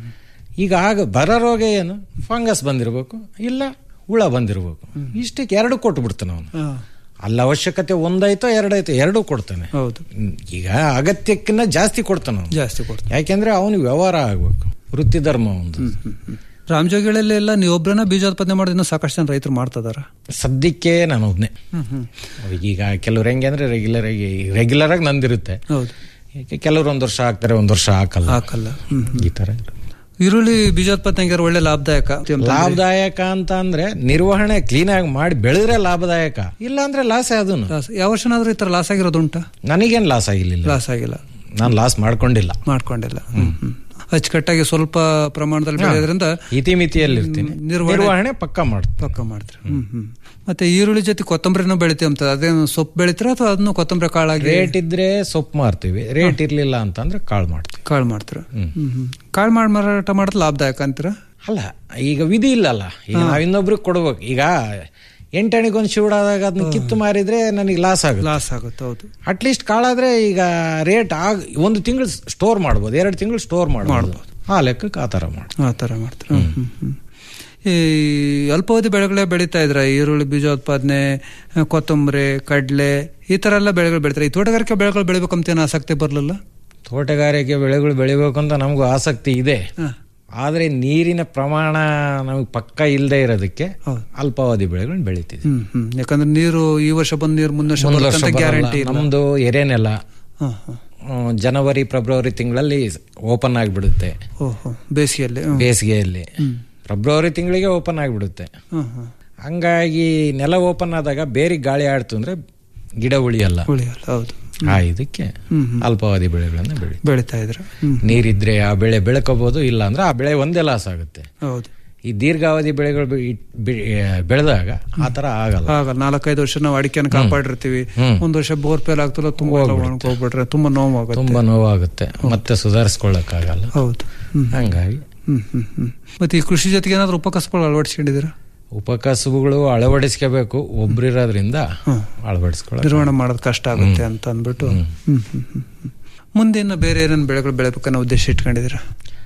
ಈಗ ಆಗ ಬರೋ ರೋಗ ಏನು ಫಂಗಸ್ ಬಂದಿರಬೇಕು ಇಲ್ಲ ಹುಳ ಬಂದಿರಬೇಕು ಇಷ್ಟಕ್ಕೆ ಎರಡು ಕೊಟ್ಟು ಬಿಡ್ತಾನೆ ಅವನು ಹಾ, ಅಲ್ಲಿ ಅವಶ್ಯಕತೆ ಒಂದಾಯ್ತೋ ಎರಡಾಯ್ತೋ ಎರಡೂ ಕೊಡ್ತಾನೆ ಹೌದು ಹ್ಮ್. ಈಗ ಅಗತ್ಯಕ್ಕಿಂತ ಜಾಸ್ತಿ ಕೊಡ್ತಾನೆ ಅವನು ಜಾಸ್ತಿ ಕೊಡ್ತಾರೆ ಯಾಕೆಂದ್ರೆ ಅವನಿಗೆ ವ್ಯವಹಾರ ಆಗ್ಬೇಕು ವೃತ್ತಿ ಧರ್ಮ ಒಂದು ರಾಮಜೋಗಿಗಳಲ್ಲಿ ಎಲ್ಲ ನೀವು ಒಬ್ರನ್ನ ಬೀಜೋತ್ಪಾದನೆ ಮಾಡೋದು ಇನ್ನೂ ಸಾಕಷ್ಟು ಜನ ರೈತರು ಮಾಡ್ತಿದಾರ ಸದ್ಯಕ್ಕೆ ನಾನು ಒಬ್ನೇ ಹ್ಮ್ ಹ್ಮ್ ಈಗ ಕೆಲವ್ರು ಹೆಂಗೆ ಅಂದ್ರೆ ರೆಗ್ಯುಲರ್ ಆಗಿ ರೆಗ್ಯುಲರ್ ಆಗಿ ನಂದಿರುತ್ತೆ ಹೌದು ಯಾಕೆ ಕೆಲವ್ರು ಒಂದ್ ವರ್ಷ ಹಾಕ್ತಾರೆ ಒಂದ್ ವರ್ಷ ಹಾಕಲ್ಲ ಹಾಕಲ್ಲ ಹ್ಮ್ ಹ್ಮ್. ಈ ತರ ಈರುಳ್ಳಿ ಬೀಜೋತ್ಪಾದನೆ ಹಂಗಾರೆ ಒಳ್ಳೆ ಲಾಭದಾಯಕ ಲಾಭದಾಯಕ ಅಂತ ಅಂದ್ರೆ ನಿರ್ವಹಣೆ ಕ್ಲೀನ್ ಆಗಿ ಮಾಡಿ ಬೆಳೆದ್ರೆ ಲಾಭದಾಯಕ ಇಲ್ಲ ಅಂದ್ರೆ ಲಾಸ್ ಅದನ್ನು ಲಾಸ್ ಯಾವ ವರ್ಷನಾದ್ರೂ ಈ ತರ ಲಾಸ್ ಆಗಿರೋದು ಉಂಟಾ ನನಗೇನ್ ಲಾಸ್ ಆಗಿರ್ಲಿಲ್ಲ ಲಾಸ್ ಆಗಿಲ್ಲ ನಾನು ಲಾಸ್ ಮಾಡ್ಕೊಂಡಿಲ್ಲ ಮಾಡ್ಕೊಂಡಿಲ್ಲ ಹ್ಮ್ ಹ್ಮ್. ಅಚ್ಚುಕಟ್ಟಾಗಿ ಸ್ವಲ್ಪ ಪ್ರಮಾಣದಲ್ಲಿ ಬೆಳೆಯೋದ್ರಿಂದ ಇತಿಮಿತಿಯಲ್ಲಿ ಇರ್ತೀನಿ ನಿರ್ವಹಣೆ- ನಿರ್ವಹಣೆ ಪಕ್ಕ ಮಾಡ್ತೀನಿ ಪಕ್ಕ ಮಾಡ್ತೀರಿ ಹ್ಮ್ ಹ್ಮ್ ಮತ್ತೆ ಈರುಳ್ಳಿ ಜೊತೆ ಕೊತ್ತಂಬರಿನೂ ಬೆಳಿತೀವಿ ಅಂತ ಅದೇನು ಸೊಪ್ಪು ಬೆಳಿತೀರ ಅಥವಾ ಅದನ್ನು ಕೊತ್ತಂಬರಿ ಕಾಳಾಗಿ ರೇಟ್ ಇದ್ರೆ ಸೊಪ್ಪು ಮಾರ್ತೀವಿ ರೇಟ್ ಇರ್ಲಿಲ್ಲ ಅಂತಂದ್ರೆ ಕಾಳು ಮಾಡ್ತೀವಿ ಕಾಳು ಮಾಡ್ತೀರ ಹ್ಮ್ ಹ್ಮ್ ಕಾಳು ಮಾಡಿ ಮಾರಾಟ ಮಾಡೋದು ಲಾಭದಾಯಕ ಅಂತೀರ ಅಲ್ಲ ಈಗ ವಿಧಿ ಇಲ್ಲಲ್ಲ ಈಗ ನಾವ್ ಇನ್ನೊಬ್ರಿಗೆ ಕೊಡ್ಬೇಕು ಈಗ ಎಂಟಣಿಗೊಂದು ಶಿವಡಾದಾಗ ಅದನ್ನ ಕಿತ್ತು ಮಾರಿದ್ರೆ ನನಗೆ ಲಾಸ್ ಆಗುತ್ತೆ ಲಾಸ್ ಆಗುತ್ತೆ ಹೌದು ಅಟ್ಲೀಸ್ಟ್ ಕಾಳಾದ್ರೆ ಈಗ ರೇಟ್ ಆಗ ಒಂದು ತಿಂಗಳು ಸ್ಟೋರ್ ಮಾಡ್ಬೋದು ಎರಡು ತಿಂಗಳು ಸ್ಟೋರ್ ಮಾಡ್ಬೋದು ಆ ಲೆಕ್ಕಕ್ಕೆ ಆ ಥರ ಮಾಡಿ ಆ ಥರ ಮಾಡ್ತಾರೆ ಹ್ಮ್, ಹ್ಮ್, ಹ್ಮ್. ಈ ಅಲ್ಪಾವಧಿ ಬೆಳೆಗಳೇ ಬೆಳೀತಾ ಇದ್ರ ಈರುಳ್ಳಿ ಬೀಜೋತ್ಪಾದನೆ ಕೊತ್ತಂಬರಿ ಕಡಲೆ ಈ ತರ ಎಲ್ಲ ಬೆಳೆಗಳು ಬೆಳಿತಾರೆ ಈ ತೋಟಗಾರಿಕೆ ಬೆಳೆಗಳು ಬೆಳಿಬೇಕಂತ ಏನು ಆಸಕ್ತಿ ಬರಲಿಲ್ಲ ತೋಟಗಾರಿಕೆ ಬೆಳೆಗಳು ಬೆಳಿಬೇಕು ಅಂತ ನಮಗೂ ಆಸಕ್ತಿ ಇದೆ ಹ. ಆದ್ರೆ ನೀರಿನ ಪ್ರಮಾಣ ನಮಗೆ ಪಕ್ಕ ಇಲ್ಲದೆ ಇರೋದಕ್ಕೆ ಹೌದು. ಅಲ್ಪಾವಧಿ ಬೆಳೆಗಳನ್ನ ಬೆಳಿತಿದ್ವಿ ಹ್ಮ್ ಹ್ಮ್ ಯಾಕಂದ್ರೆ ನೀರು ಈ ವರ್ಷ ಬಂದ್ ನೀರು ಮುಂದೆ ವರ್ಷ ಮುಂದ್ ವರ್ಷ ಬರುತ್ತಂತ ಬರಲ್ಲ. ಗ್ಯಾರಂಟಿ ಇಲ್ಲ ನಮ್ದು ಎರೆನೆಲ ಹ, ಹ. ಹ್ಮ್, ಜನವರಿ ಫೆಬ್ರವರಿ ತಿಂಗಳಲ್ಲಿ ಓಪನ್ ಆಗಿಬಿಡುತ್ತೆ ಓಹೋ ಬೇಸಿಗೆಯಲ್ಲಿ ಹ್ಮ್. ಬೇಸಿಗೆಯಲ್ಲಿ ಫೆಬ್ರವರಿ ತಿಂಗಳಿಗೆ ಓಪನ್ ಆಗಿಬಿಡುತ್ತೆ ಹ್ಮ್, ಹ್ಮ್. ಹಂಗಾಗಿ ನೆಲ ಓಪನ್ ಆದಾಗ ಬೇರೆ ಗಾಳಿ ಆಡ್ತು ಅಂದ್ರೆ ಗಿಡ ಉಳಿಯಲ್ಲ ಉಳಿಯಲ್ಲ ಹೌದು ಆ ಇದಕ್ಕೆ ಹ್ಮ್, ಹ್ಮ್. ಅಲ್ಪಾವಧಿ ಬೆಳೆಗಳನ್ನ ಬೆಳಿ ಬೆಳಿತಾ ಇದ್ರ ಹ್ಮ್ ನೀರಿದ್ರೆ ಆ ಬೆಳೆ ಬೆಳ್ಕೋಬಹುದು ಇಲ್ಲ ಅಂದ್ರೆ ಆ ಬೆಳೆ ಒಂದೇ ಲಾಸ್ ಆಗುತ್ತೆ ಹೌದು ಈ ದೀರ್ಘಾವಧಿ ಬೆಳೆಗಳು ಬೆ- ಇಟ್- ಬೆ- ಬೆಳೆದಾಗ ಆ ತರ ಆಗಲ್ಲ ಆಗಲ್ಲ ನಾಲ್ಕೈದು ವರ್ಷ ನಾವು ಅಡಿಕೆನ ಕಾಪಾಡಿರ್ತೀವಿ ಹ್ಮ್. ಒಂದ್ ವರ್ಷ ಬೋರ್ ಫೇಲ್ ಆಗ್ತಲ್ಲ ತುಂಬಾ ಎಲ್ಲ ಒಣಗೋಗ್ಬಿಟ್ರೆ ತುಂಬಾ ನೋವಾಗುತ್ತೆ ತುಂಬಾ ನೋವಾಗುತ್ತೆ ಮತ್ತೆ ಸುಧಾರಿಸ್ಕೊಳ್ಳಕ್ಕಾಗಲ್ಲ ಹೌದು ಹ್ಮ್ ಹಂಗಾಗಿ ಹ್ಮ್ ಹ್ಮ್ ಹ್ಮ್ ಮತ್ತೆ ಈ ಕೃಷಿ ಜೊತೆಗೆ ಏನಾದ್ರು ಉಪಕಸಬಗಳು ಅಳವಡಿಸ್ಕೊಂಡಿದ್ದೀರಾ ಉಪಕಸಬುಗಳು ಅಳವಡಿಸ್ಕೋಬೇಕು ಒಬ್ರಿರೋದ್ರಿಂದ ಹ್ಮ್. ಅಳವಡಿಸ್ಕೊಳ್ಳ ನಿರ್ವಹಣೆ ಮಾಡೋದು ಕಷ್ಟ ಆಗುತ್ತೆ ಅಂತ ಅಂದ್ಬಿಟ್ಟು ಹ್ಮ್ ಹ್ಮ್ ಹ್ಮ್ ಹ್ಮ್. ಮುಂದೆ ಇನ್ನು ಬೇರೆ ಏನೇನು ಬೆಳೆಗಳು ಬೆಳಿಬೇಕನ್ನೋ ಉದ್ದೇಶ ಇಟ್ಕೊಂಡಿದ್ದೀರಾ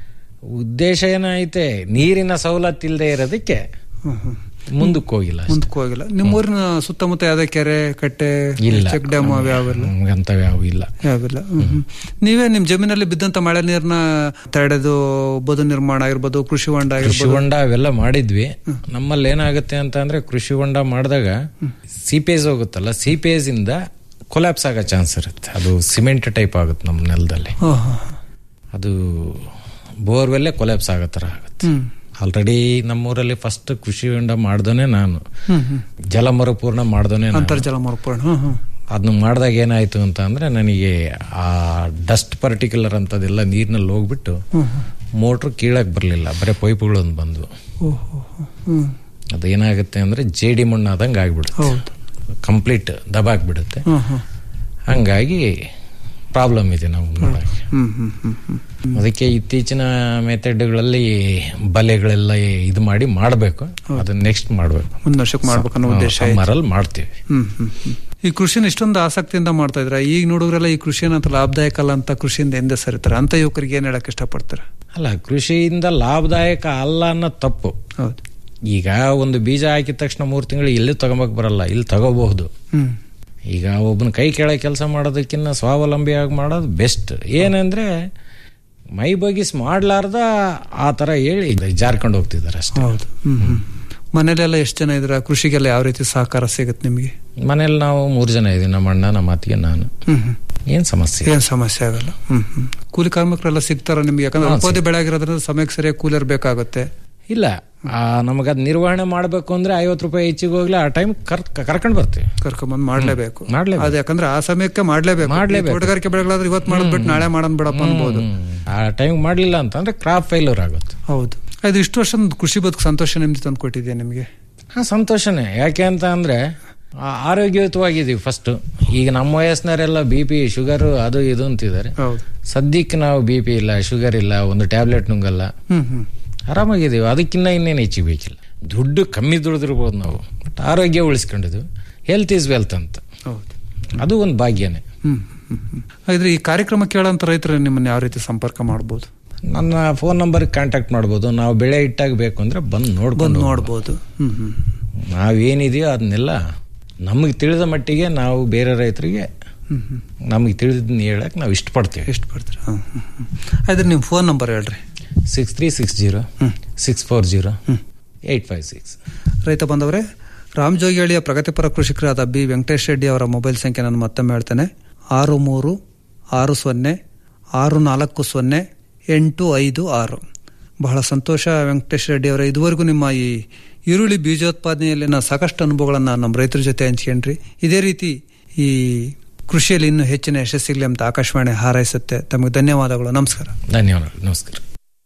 ಉದ್ದೇಶ ಏನೈತೆ ನೀರಿನ ಸವಲತ್ತು ಇಲ್ಲದೆ ಇರೋದಕ್ಕೆ ಹ್ಮ್ ಹ್ಮ್ ಮುಂದಕ್ಕೆ ಹೋಗಿಲ್ಲ ಅಷ್ಟೇ. ಮುಂದಕ್ಕೆ ಹೋಗಿಲ್ಲ ನಿಮ್ಮೂರಿನ ಸುತ್ತಮುತ್ತ ಯಾವ್ದೇ ಕೆರೆ ಕಟ್ಟೆ ಇಲ್ಲ ಚೆಕ್ ಡ್ಯಾಮ್ ಅವು ಯಾವೆಲ್ಲ ನಮ್ಗೆ ಅಂಥವು ಯಾವು ಇಲ್ಲ ಯಾವಿಲ್ಲ ಹ್ಮ್ ಹ್ಮ್. ನೀವೇ ನಿಮ್ ಜಮೀನಲ್ಲಿ ಬಿದ್ದಂತ ಮಳೆ ನೀರ್ನ ತಡೆದು ಬದು ನಿರ್ಮಾಣ ಆಗಿರ್ಬೋದು ಕೃಷಿ ಹೊಂಡ ಕೃಷಿ ಆಗಿರ್ಬೋದು ಹೊಂಡ ಅವೆಲ್ಲ ಮಾಡಿದ್ವಿ ನಮ್ಮಲ್ಲಿ ಏನಾಗುತ್ತೆ ಅಂತ ಅಂದ್ರೆ ಕೃಷಿ ಹೊಂಡ ಮಾಡಿದಾಗ ಸಿಪೇಜ್ ಹೋಗುತ್ತಲ್ಲ ಸಿಪೇಜ್ ಇಂದ ಕೊಲ್ಯಾಪ್ಸ್ ಆಗೋ ಚಾನ್ಸ್ ಇರುತ್ತೆ ಅದು ಸಿಮೆಂಟ್ ಟೈಪ್ ಆಗುತ್ತೆ ನಮ್ಮ ನೆಲದಲ್ಲಿ ಹಾ, ಹಾ, ಹಾ. ಅದು ಬೋರ್ವೆಲ್ಲೇ ಕೊಲ್ಯಾಪ್ಸ್ ಆಗೋ ಥರ ಆಗುತ್ತೆ ಹ್ಮ್ ಆಲ್ರೆಡಿ ನಮ್ಮೂರಲ್ಲಿ ಫಸ್ಟ್ ಕೃಷಿ ಹೊಂಡ ಮಾಡ್ದೋನೆ ನಾನು ಹ್ಮ್ ಹ್ಮ್ ಜಲ ಮರುಪೂರ್ಣ ಮಾಡ್ದೋನೆ ನಾನು ಅಂತರ್ಜಲ ಮರುಪೂರ್ಣ ಹ್ಮ್ ಹ್ಮ್ ಅದನ್ನ ಮಾಡಿದಾಗ ಏನಾಯ್ತು ಅಂತ ಅಂದ್ರೆ ನನಗೆ ಆ ಡಸ್ಟ್ ಪರ್ಟಿಕ್ಯುಲರ್ ಅಂತದೆಲ್ಲ ನೀರಿನಲ್ಲಿ ಹೋಗ್ಬಿಟ್ಟು ಹ್ಮ್ ಮೋಟ್ರ್ ಕೀಳಕ್ ಬರಲಿಲ್ಲ ಬರೀ ಪೈಪುಗಳೊಂದು ಬಂದು ಓಹೋ ಹ್ಮ್ ಅದೇನಾಗುತ್ತೆ ಅಂದ್ರೆ ಜೇಡಿ ಮಣ್ಣು ಆದಂಗೆ ಆಗ್ಬಿಡುತ್ತೆ ಹೌದು ಕಂಪ್ಲೀಟ್ ದಬಾಕ್ಬಿಡುತ್ತೆ ಹ್ಮ್ ಹ್ಮ್ ಹಂಗಾಗಿ ಪ್ರಾಬ್ಲಮ್ ಇದೆ ನಾವು ನೋಡಕ್ಕೆ ಹ್ಮ್ ಹ್ಮ್ ಹ್ಮ್ ಹ್ಮ್ ಅದಕ್ಕೆ ಇತ್ತೀಚಿನ ಮೆಥಡ್ಗಳಲ್ಲಿ ಬಲೆಗಳೆಲ್ಲ ಇದು ಮಾಡಿ ಮಾಡಬೇಕು ಅದನ್ನ ನೆಕ್ಸ್ಟ್ ಮಾಡಬೇಕು ಮುಂದ್ ವರ್ಷಕ್ಕೆ ಮಾಡ್ಬೇಕನ್ನೋ ಉದ್ದೇಶ ಐತೆ. ಸಮ್ಮರಲ್ಲಿ ಮಾಡ್ತೀವಿ ಹ್ಮ್ ಹ್ಮ್ ಹ್ಮ್. ಈ ಕೃಷಿನ ಇಷ್ಟೊಂದು ಆಸಕ್ತಿಯಿಂದ ಮಾಡ್ತಾ ಇದ್ರ ಈಗ ನೋಡಿದ್ರೆಲ್ಲ ಈ ಕೃಷಿನ ಅಂತ ಲಾಭದಾಯಕ ಅಲ್ಲ ಅಂತ ಕೃಷಿಯಿಂದ ಹಿಂದೆ ಸರಿತಾರೆ ಅಂತ ಯುವಕರಿಗೆ ಏನ್ ಹೇಳಕ್ ಇಷ್ಟಪಡ್ತಾರೆ ಅಲ್ಲ ಕೃಷಿಯಿಂದ ಲಾಭದಾಯಕ ಅಲ್ಲ ಅನ್ನೋ ತಪ್ಪು ಹೌದು ಈಗ ಒಂದು ಬೀಜ ಹಾಕಿದ ತಕ್ಷಣ ಮೂರು ತಿಂಗಳು ಇಲ್ಲಿ ತಗೊಂಬಕ್ ಬರಲ್ಲ ಇಲ್ಲಿ ತಗೋಬಹುದು ಹ್ಮ್ ಈಗ ಒಬ್ಬನ ಕೈ ಕೆಳಗೆ ಕೆಲಸ ಮಾಡೋದಕ್ಕಿಂತ ಸ್ವಾವಲಂಬಿಯಾಗಿ ಮಾಡೋದು ಬೆಸ್ಟ್ ಏನಂದ್ರೆ ಮೈ ಬಗ್ಗಿಸ್ ಮಾಡ್ಲಾರ್ದ ಆ ತರ ಹೇಳಿ ಜಾರ್ಕೊಂಡು ಹೋಗ್ತಿದ್ದಾರೆ ಅಷ್ಟೇ ಹೌದು ಹ್ಮ್ ಹ್ಮ್ ಮನೇಲೆಲ್ಲ ಎಷ್ಟು ಜನ ಇದ್ರ ಕೃಷಿಗೆಲ್ಲ ಯಾವ ರೀತಿ ಸಹಕಾರ ಸಿಗುತ್ತೆ ನಿಮಗೆ ಮನೇಲಿ ನಾವು ಮೂರು ಜನ ಇದೀವಿ ನಮ್ಮ ಅಣ್ಣ ನಮ್ಮ ಅತ್ತಿಗೆ ನಾನು ಹ್ಮ್ ಹ್ಮ್ ಏನ್ ಸಮಸ್ಯೆ ಏನ್ ಸಮಸ್ಯೆ ಆಗಲ್ಲ ಹ್ಮ್ ಹ್ಮ್ ಕೂಲಿ ಕಾರ್ಮಿಕರೆಲ್ಲ ಸಿಗ್ತಾರ ನಿಮ್ಗೆ ಯಾಕಂದ್ರೆ ಹಾ, ಅಲ್ಪಾವಧಿ ಬೆಳೆ ಆಗಿರೋದ್ರಿಂದ ಸಮಯಕ್ಕೆ ಸರಿಯಾಗಿ ಕೂಲರ್ ಬೇಕಾಗುತ್ತೆ ಇಲ್ಲ ನಮಗದ್ ನಿರ್ವಹಣೆ ಮಾಡಬೇಕು ಅಂದ್ರೆ ಐವತ್ತು ರೂಪಾಯಿ ಹೆಚ್ಚಿಗೆ ಹೋಗ್ಲಿ ಆ ಟೈಮ್ ಕರ್ಕೊಂಡು ಬರ್ತೀವಿ ಕರ್ಕೊಂಬಂದ್ ಮಾಡ್ಲೇಬೇಕು ಮಾಡ್ಲೇಬೇಕು. ಅದು ಯಾಕಂದ್ರೆ ಆ ಸಮಯಕ್ಕೆ ಮಾಡ್ಲೇಬೇಕು ಮಾಡ್ಲೇಬೇಕು. ಈ ತೋಟಗಾರಿಕೆ ಬೆಳೆಗಳಾದ್ರೆ ಇವತ್ತು ಮಾಡೋದ್ ಬಿಟ್ಟು ನಾಳೆ ಮಾಡೋದ್ ಬಿಡಪ್ಪ ಅನ್ಬೋದು ಆ ಟೈಮ್ ಮಾಡ್ಲಿಲ್ಲ ಅಂತಂದ್ರೆ ಕ್ರಾಪ್ ಫೇಲ್ಯೂರ್ ಆಗುತ್ತೆ ಹೌದು ಅದು ಇಷ್ಟು ವರ್ಷ ಕೃಷಿ ಬದುಕು ಸಂತೋಷ ನಿಮ್ದು ತಂದು ಕೊಟ್ಟಿದ್ಯಾ ನಿಮ್ಗೆ ಹಾ ಸಂತೋಷನೇ ಯಾಕೆ ಅಂತ ಅಂದ್ರೆ ಆ- ಆರೋಗ್ಯಯುತವಾಗಿದ್ದೀವಿ ಫಸ್ಟ್ ಈಗ ನಮ್ಮ ವಯಸ್ಸಿನವರೆಲ್ಲ ಬಿ ಪಿ ಶುಗರ್ ಅದು ಇದು ಅಂತಿದ್ದಾರೆ ಹೌದು ಸದ್ಯಕ್ಕೆ ನಾವು ಬಿ ಪಿ ಇಲ್ಲ ಶುಗರ್ ಇಲ್ಲ ಒಂದು ಟ್ಯಾಬ್ಲೆಟ್ ನುಂಗಲ್ಲ ಹ್ಮ್ ಹ್ಮ್ ಆರಾಮಾಗಿದ್ದೀವಿ ಅದಕ್ಕಿನ್ನ ಇನ್ನೇನು ಹೆಚ್ಚಿಗೆ ಬೇಕಿಲ್ಲ ದುಡ್ಡು ಕಮ್ಮಿ ದುಡಿದಿರ್ಬೋದು ನಾವು ಬಟ್ ಆರೋಗ್ಯ ಉಳಿಸ್ಕೊಂಡಿದ್ವಿ ಹೆಲ್ತ್ ಈಸ್ ವೆಲ್ತ್ ಅಂತ ಹೌದು ಅದು ಒಂದು ಭಾಗ್ಯನೇ ಹ್ಮ್ ಹ್ಮ್ ಹ್ಮ್ ಹಾಗಿದ್ರೆ ಈ ಕಾರ್ಯಕ್ರಮ ಕೇಳೋಂತ ರೈತರು ನಿಮ್ಮನ್ನ ಯಾವ ರೀತಿ ಸಂಪರ್ಕ ಮಾಡ್ಬೋದು ನನ್ನ ಫೋನ್ ನಂಬರ್ ಕಾಂಟ್ಯಾಕ್ಟ್ ಮಾಡ್ಬೋದು ನಾವು ಬೆಳೆ ಇಟ್ಟಾಗ ಬೇಕು ಅಂದ್ರೆ ಬಂದು ಬಂದು ನೋಡ್ಕೊಂಡು ನೋಡ್ಬೋದು ಹ್ಮ್ ಹ್ಮ್ ನಾವೇನಿದೆಯೋ ಅದನ್ನೆಲ್ಲ ನಮಗೆ ತಿಳಿದ ಮಟ್ಟಿಗೆ ನಾವು ಬೇರೆ ರೈತರಿಗೆ ಹ್ಮ್ ಹ್ಮ್ ನಮಗೆ ತಿಳಿದನ್ನ ಹೇಳಕ್ ನಾವು ಇಷ್ಟಪಡ್ತೀವಿ ಇಷ್ಟಪಡ್ತೀರಿ ಹ್ಮ್ ಹ್ಮ್ ಹ್ಮ್ ಹಾಗಿದ್ರೆ ನಿಮ್ಮ ಫೋನ್ ನಂಬರ್ ಹೇಳ್ರಿ six three six zero six four zero eight five six ರೈತ ಬಂದವರೇ ರಾಮ್ ಜೋಗಿಹಳ್ಳಿಯ ಪ್ರಗತಿಪರ ಕೃಷಿಕರಾದ ಬಿ ವೆಂಕಟೇಶ್ ರೆಡ್ಡಿ ಅವರ ಮೊಬೈಲ್ ಸಂಖ್ಯೆ ನಾನು ಮತ್ತೊಮ್ಮೆ ಹೇಳ್ತೇನೆ ಆರು ಮೂರು ಆರು ಸೊನ್ನೆ ಆರು ನಾಲ್ಕು ಸೊನ್ನೆ ಎಂಟು ಐದು ಆರು ಬಹಳ ಸಂತೋಷ ವೆಂಕಟೇಶ್ ರೆಡ್ಡಿ ಅವರ ಇದುವರೆಗೂ ನಿಮ್ಮ ಈ ಈರುಳ್ಳಿ ಬೀಜೋತ್ಪಾದನೆಯಲ್ಲಿನ ಸಾಕಷ್ಟು ಅನುಭವಗಳನ್ನು ನಮ್ಮ ರೈತರ ಜೊತೆ ಹಂಚ್ಕೊಂಡ್ರಿ ಇದೇ ರೀತಿ ಈ ಕೃಷಿಯಲ್ಲಿ ಇನ್ನೂ ಹೆಚ್ಚಿನ ಯಶಸ್ಸಿಗಲಿ ಅಂತ ಆಕಾಶವಾಣಿ ಹಾರೈಸುತ್ತೆ ತಮಗೆ ಧನ್ಯವಾದಗಳು ನಮಸ್ಕಾರ ಧನ್ಯವಾದಗಳು ನಮಸ್ಕಾರ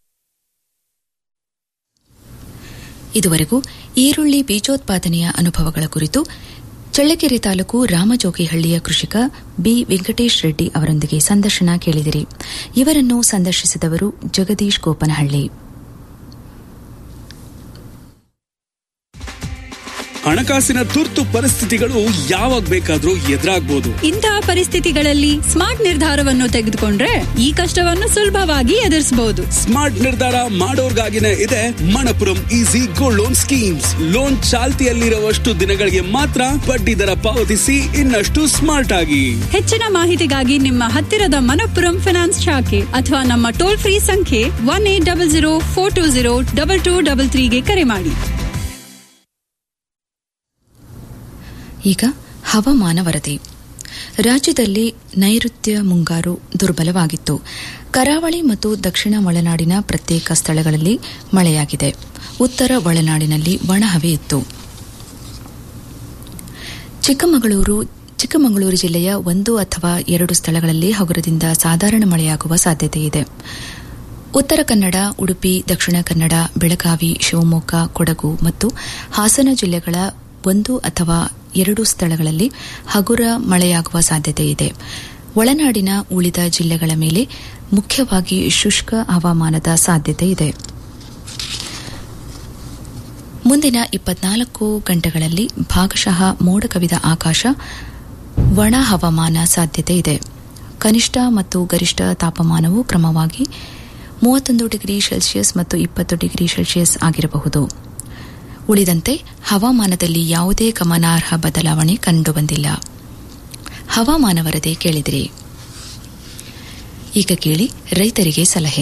ಇದುವರೆಗೂ ಈರುಳ್ಳಿ ಬೀಜೋತ್ಪಾದನೆಯ ಅನುಭವಗಳ ಕುರಿತು ಚಳ್ಳಕೆರೆ ತಾಲೂಕು ರಾಮಜೋಗಿಹಳ್ಳಿಯ ಕೃಷಿಕ ಬಿ ವೆಂಕಟೇಶ್ ರೆಡ್ಡಿ ಅವರೊಂದಿಗೆ ಸಂದರ್ಶನ ಕೇಳಿದಿರಿ ಇವರನ್ನು ಸಂದರ್ಶಿಸಿದವರು ಜಗದೀಶ್ ಗೋಪನಹಳ್ಳಿ ಹಣಕಾಸಿನ ತುರ್ತು ಪರಿಸ್ಥಿತಿಗಳು ಯಾವಾಗ ಬೇಕಾದ್ರೂ ಎದುರಾಗ್ಬೋದು ಇಂತಹ ಪರಿಸ್ಥಿತಿಗಳಲ್ಲಿ ಸ್ಮಾರ್ಟ್ ನಿರ್ಧಾರವನ್ನು ತೆಗೆದುಕೊಂಡ್ರೆ ಈ ಕಷ್ಟವನ್ನು ಸುಲಭವಾಗಿ ಎದುರಿಸಬಹುದು ಸ್ಮಾರ್ಟ್ ನಿರ್ಧಾರ ಮಾಡೋರ್ಗಾಗಿನೇ ಇದೆ Manappuram easy gold loan schemes loan ಚಾಲ್ತಿಯಲ್ಲಿರುವಷ್ಟು ದಿನಗಳಿಗೆ ಮಾತ್ರ ಬಡ್ಡಿ ದರ ಪಾವತಿಸಿ ಇನ್ನಷ್ಟು ಸ್ಮಾರ್ಟ್ ಆಗಿ ಹೆಚ್ಚಿನ ಮಾಹಿತಿಗಾಗಿ ನಿಮ್ಮ ಹತ್ತಿರದ ಮನಪ್ಪುರಂ ಫಿನಾನ್ಸ್ ಶಾಖೆ ಅಥವಾ ನಮ್ಮ ಟೋಲ್ ಫ್ರೀ ಸಂಖ್ಯೆ one eight double zero four two zero double two double ತ್ರೀಗೆ ಕರೆ ಮಾಡಿ ಈಗ ಹವಾಮಾನ ವರದಿ ರಾಜ್ಯದಲ್ಲಿ ನೈಋತ್ಯ ಮುಂಗಾರು ದುರ್ಬಲವಾಗಿತ್ತು ಕರಾವಳಿ ಮತ್ತು ದಕ್ಷಿಣ ಒಳನಾಡಿನ ಪ್ರತ್ಯೇಕ ಸ್ಥಳಗಳಲ್ಲಿ ಮಳೆಯಾಗಿದೆ ಉತ್ತರ ಒಳನಾಡಿನಲ್ಲಿ ಒಣಹವೆ ಇತ್ತು ಚಿಕ್ಕಮಗಳೂರು ಚಿಕ್ಕಮಗಳೂರು ಜಿಲ್ಲೆಯ ಒಂದು ಅಥವಾ ಎರಡು ಸ್ಥಳಗಳಲ್ಲಿ ಹಗುರದಿಂದ ಸಾಧಾರಣ ಮಳೆಯಾಗುವ ಸಾಧ್ಯತೆ ಇದೆ ಉತ್ತರ ಕನ್ನಡ ಉಡುಪಿ ದಕ್ಷಿಣ ಕನ್ನಡ ಬೆಳಗಾವಿ ಶಿವಮೊಗ್ಗ ಕೊಡಗು ಮತ್ತು ಹಾಸನ ಜಿಲ್ಲೆಗಳ ಒಂದು ಅಥವಾ ಎರಡು ಸ್ಥಳಗಳಲ್ಲಿ ಹಗುರ ಮಳೆಯಾಗುವ ಸಾಧ್ಯತೆ ಇದೆ ಒಳನಾಡಿನ ಉಳಿದ ಜಿಲ್ಲೆಗಳ ಮೇಲೆ ಮುಖ್ಯವಾಗಿ ಶುಷ್ಕ ಹವಾಮಾನದ ಸಾಧ್ಯತೆ ಇದೆ ಮುಂದಿನ ಇಪ್ಪತ್ನಾಲ್ಕು ಗಂಟೆಗಳಲ್ಲಿ ಭಾಗಶಃ ಮೋಡ ಕವಿದ ಆಕಾಶ ಒಣ ಹವಾಮಾನ ಸಾಧ್ಯತೆ ಇದೆ ಕನಿಷ್ಠ ಮತ್ತು ಗರಿಷ್ಠ ತಾಪಮಾನವು ಕ್ರಮವಾಗಿ ಮೂವತ್ತೊಂದು ಡಿಗ್ರಿ ಸೆಲ್ಸಿಯಸ್ ಮತ್ತು ಇಪ್ಪತ್ತು ಡಿಗ್ರಿ ಸೆಲ್ಸಿಯಸ್ ಆಗಿರಬಹುದು ಉಳಿದಂತೆ ಹವಾಮಾನದಲ್ಲಿ ಯಾವುದೇ ಗಮನಾರ್ಹ ಬದಲಾವಣೆ ಕಂಡುಬಂದಿಲ್ಲ ಹವಾಮಾನ ವರದಿ ಕೇಳಿದಿರಿ ಈಗ ಕೇಳಿ ರೈತರಿಗೆ ಸಲಹೆ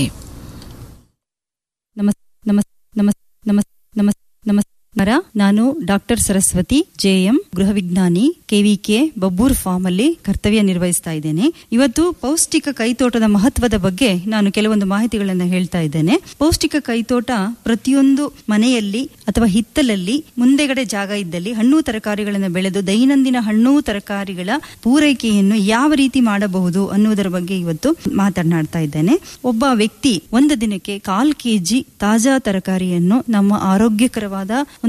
ನಮಸ್ ನಮಸ್ ನಮಸ್ ನಮಸ್ ನಮಸ್ ನಮಸ್ಕಾರ ನಾನು ಡಾಕ್ಟರ್ ಸರಸ್ವತಿ ಜೆಎಂ ಗೃಹ ವಿಜ್ಞಾನಿ ಕೆವಿಕೆ ಬಬ್ಬೂರ್ ಫಾರ್ಮ್ ಅಲ್ಲಿ ಕರ್ತವ್ಯ ನಿರ್ವಹಿಸ್ತಾ ಇದ್ದೇನೆ ಇವತ್ತು ಪೌಷ್ಟಿಕ ಕೈತೋಟದ ಮಹತ್ವದ ಬಗ್ಗೆ ನಾನು ಕೆಲವೊಂದು ಮಾಹಿತಿಗಳನ್ನು ಹೇಳ್ತಾ ಇದ್ದೇನೆ ಪೌಷ್ಟಿಕ ಕೈತೋಟ ಪ್ರತಿಯೊಂದು ಮನೆಯಲ್ಲಿ ಅಥವಾ ಹಿತ್ತಲಲ್ಲಿ ಮುಂದೆಗಡೆ ಜಾಗ ಇದ್ದಲ್ಲಿ ಹಣ್ಣು ತರಕಾರಿಗಳನ್ನು ಬೆಳೆದು ದೈನಂದಿನ ಹಣ್ಣು ತರಕಾರಿಗಳ ಪೂರೈಕೆಯನ್ನು ಯಾವ ರೀತಿ ಮಾಡಬಹುದು ಅನ್ನುವುದರ ಬಗ್ಗೆ ಇವತ್ತು ಮಾತನಾಡ್ತಾ ಇದ್ದೇನೆ ಒಬ್ಬ ವ್ಯಕ್ತಿ ಒಂದು ದಿನಕ್ಕೆ ಕಾಲ್ ಕೆಜಿ ತಾಜಾ ತರಕಾರಿಯನ್ನು ನಮ್ಮ ಆರೋಗ್ಯಕರವಾದ ಒಂದು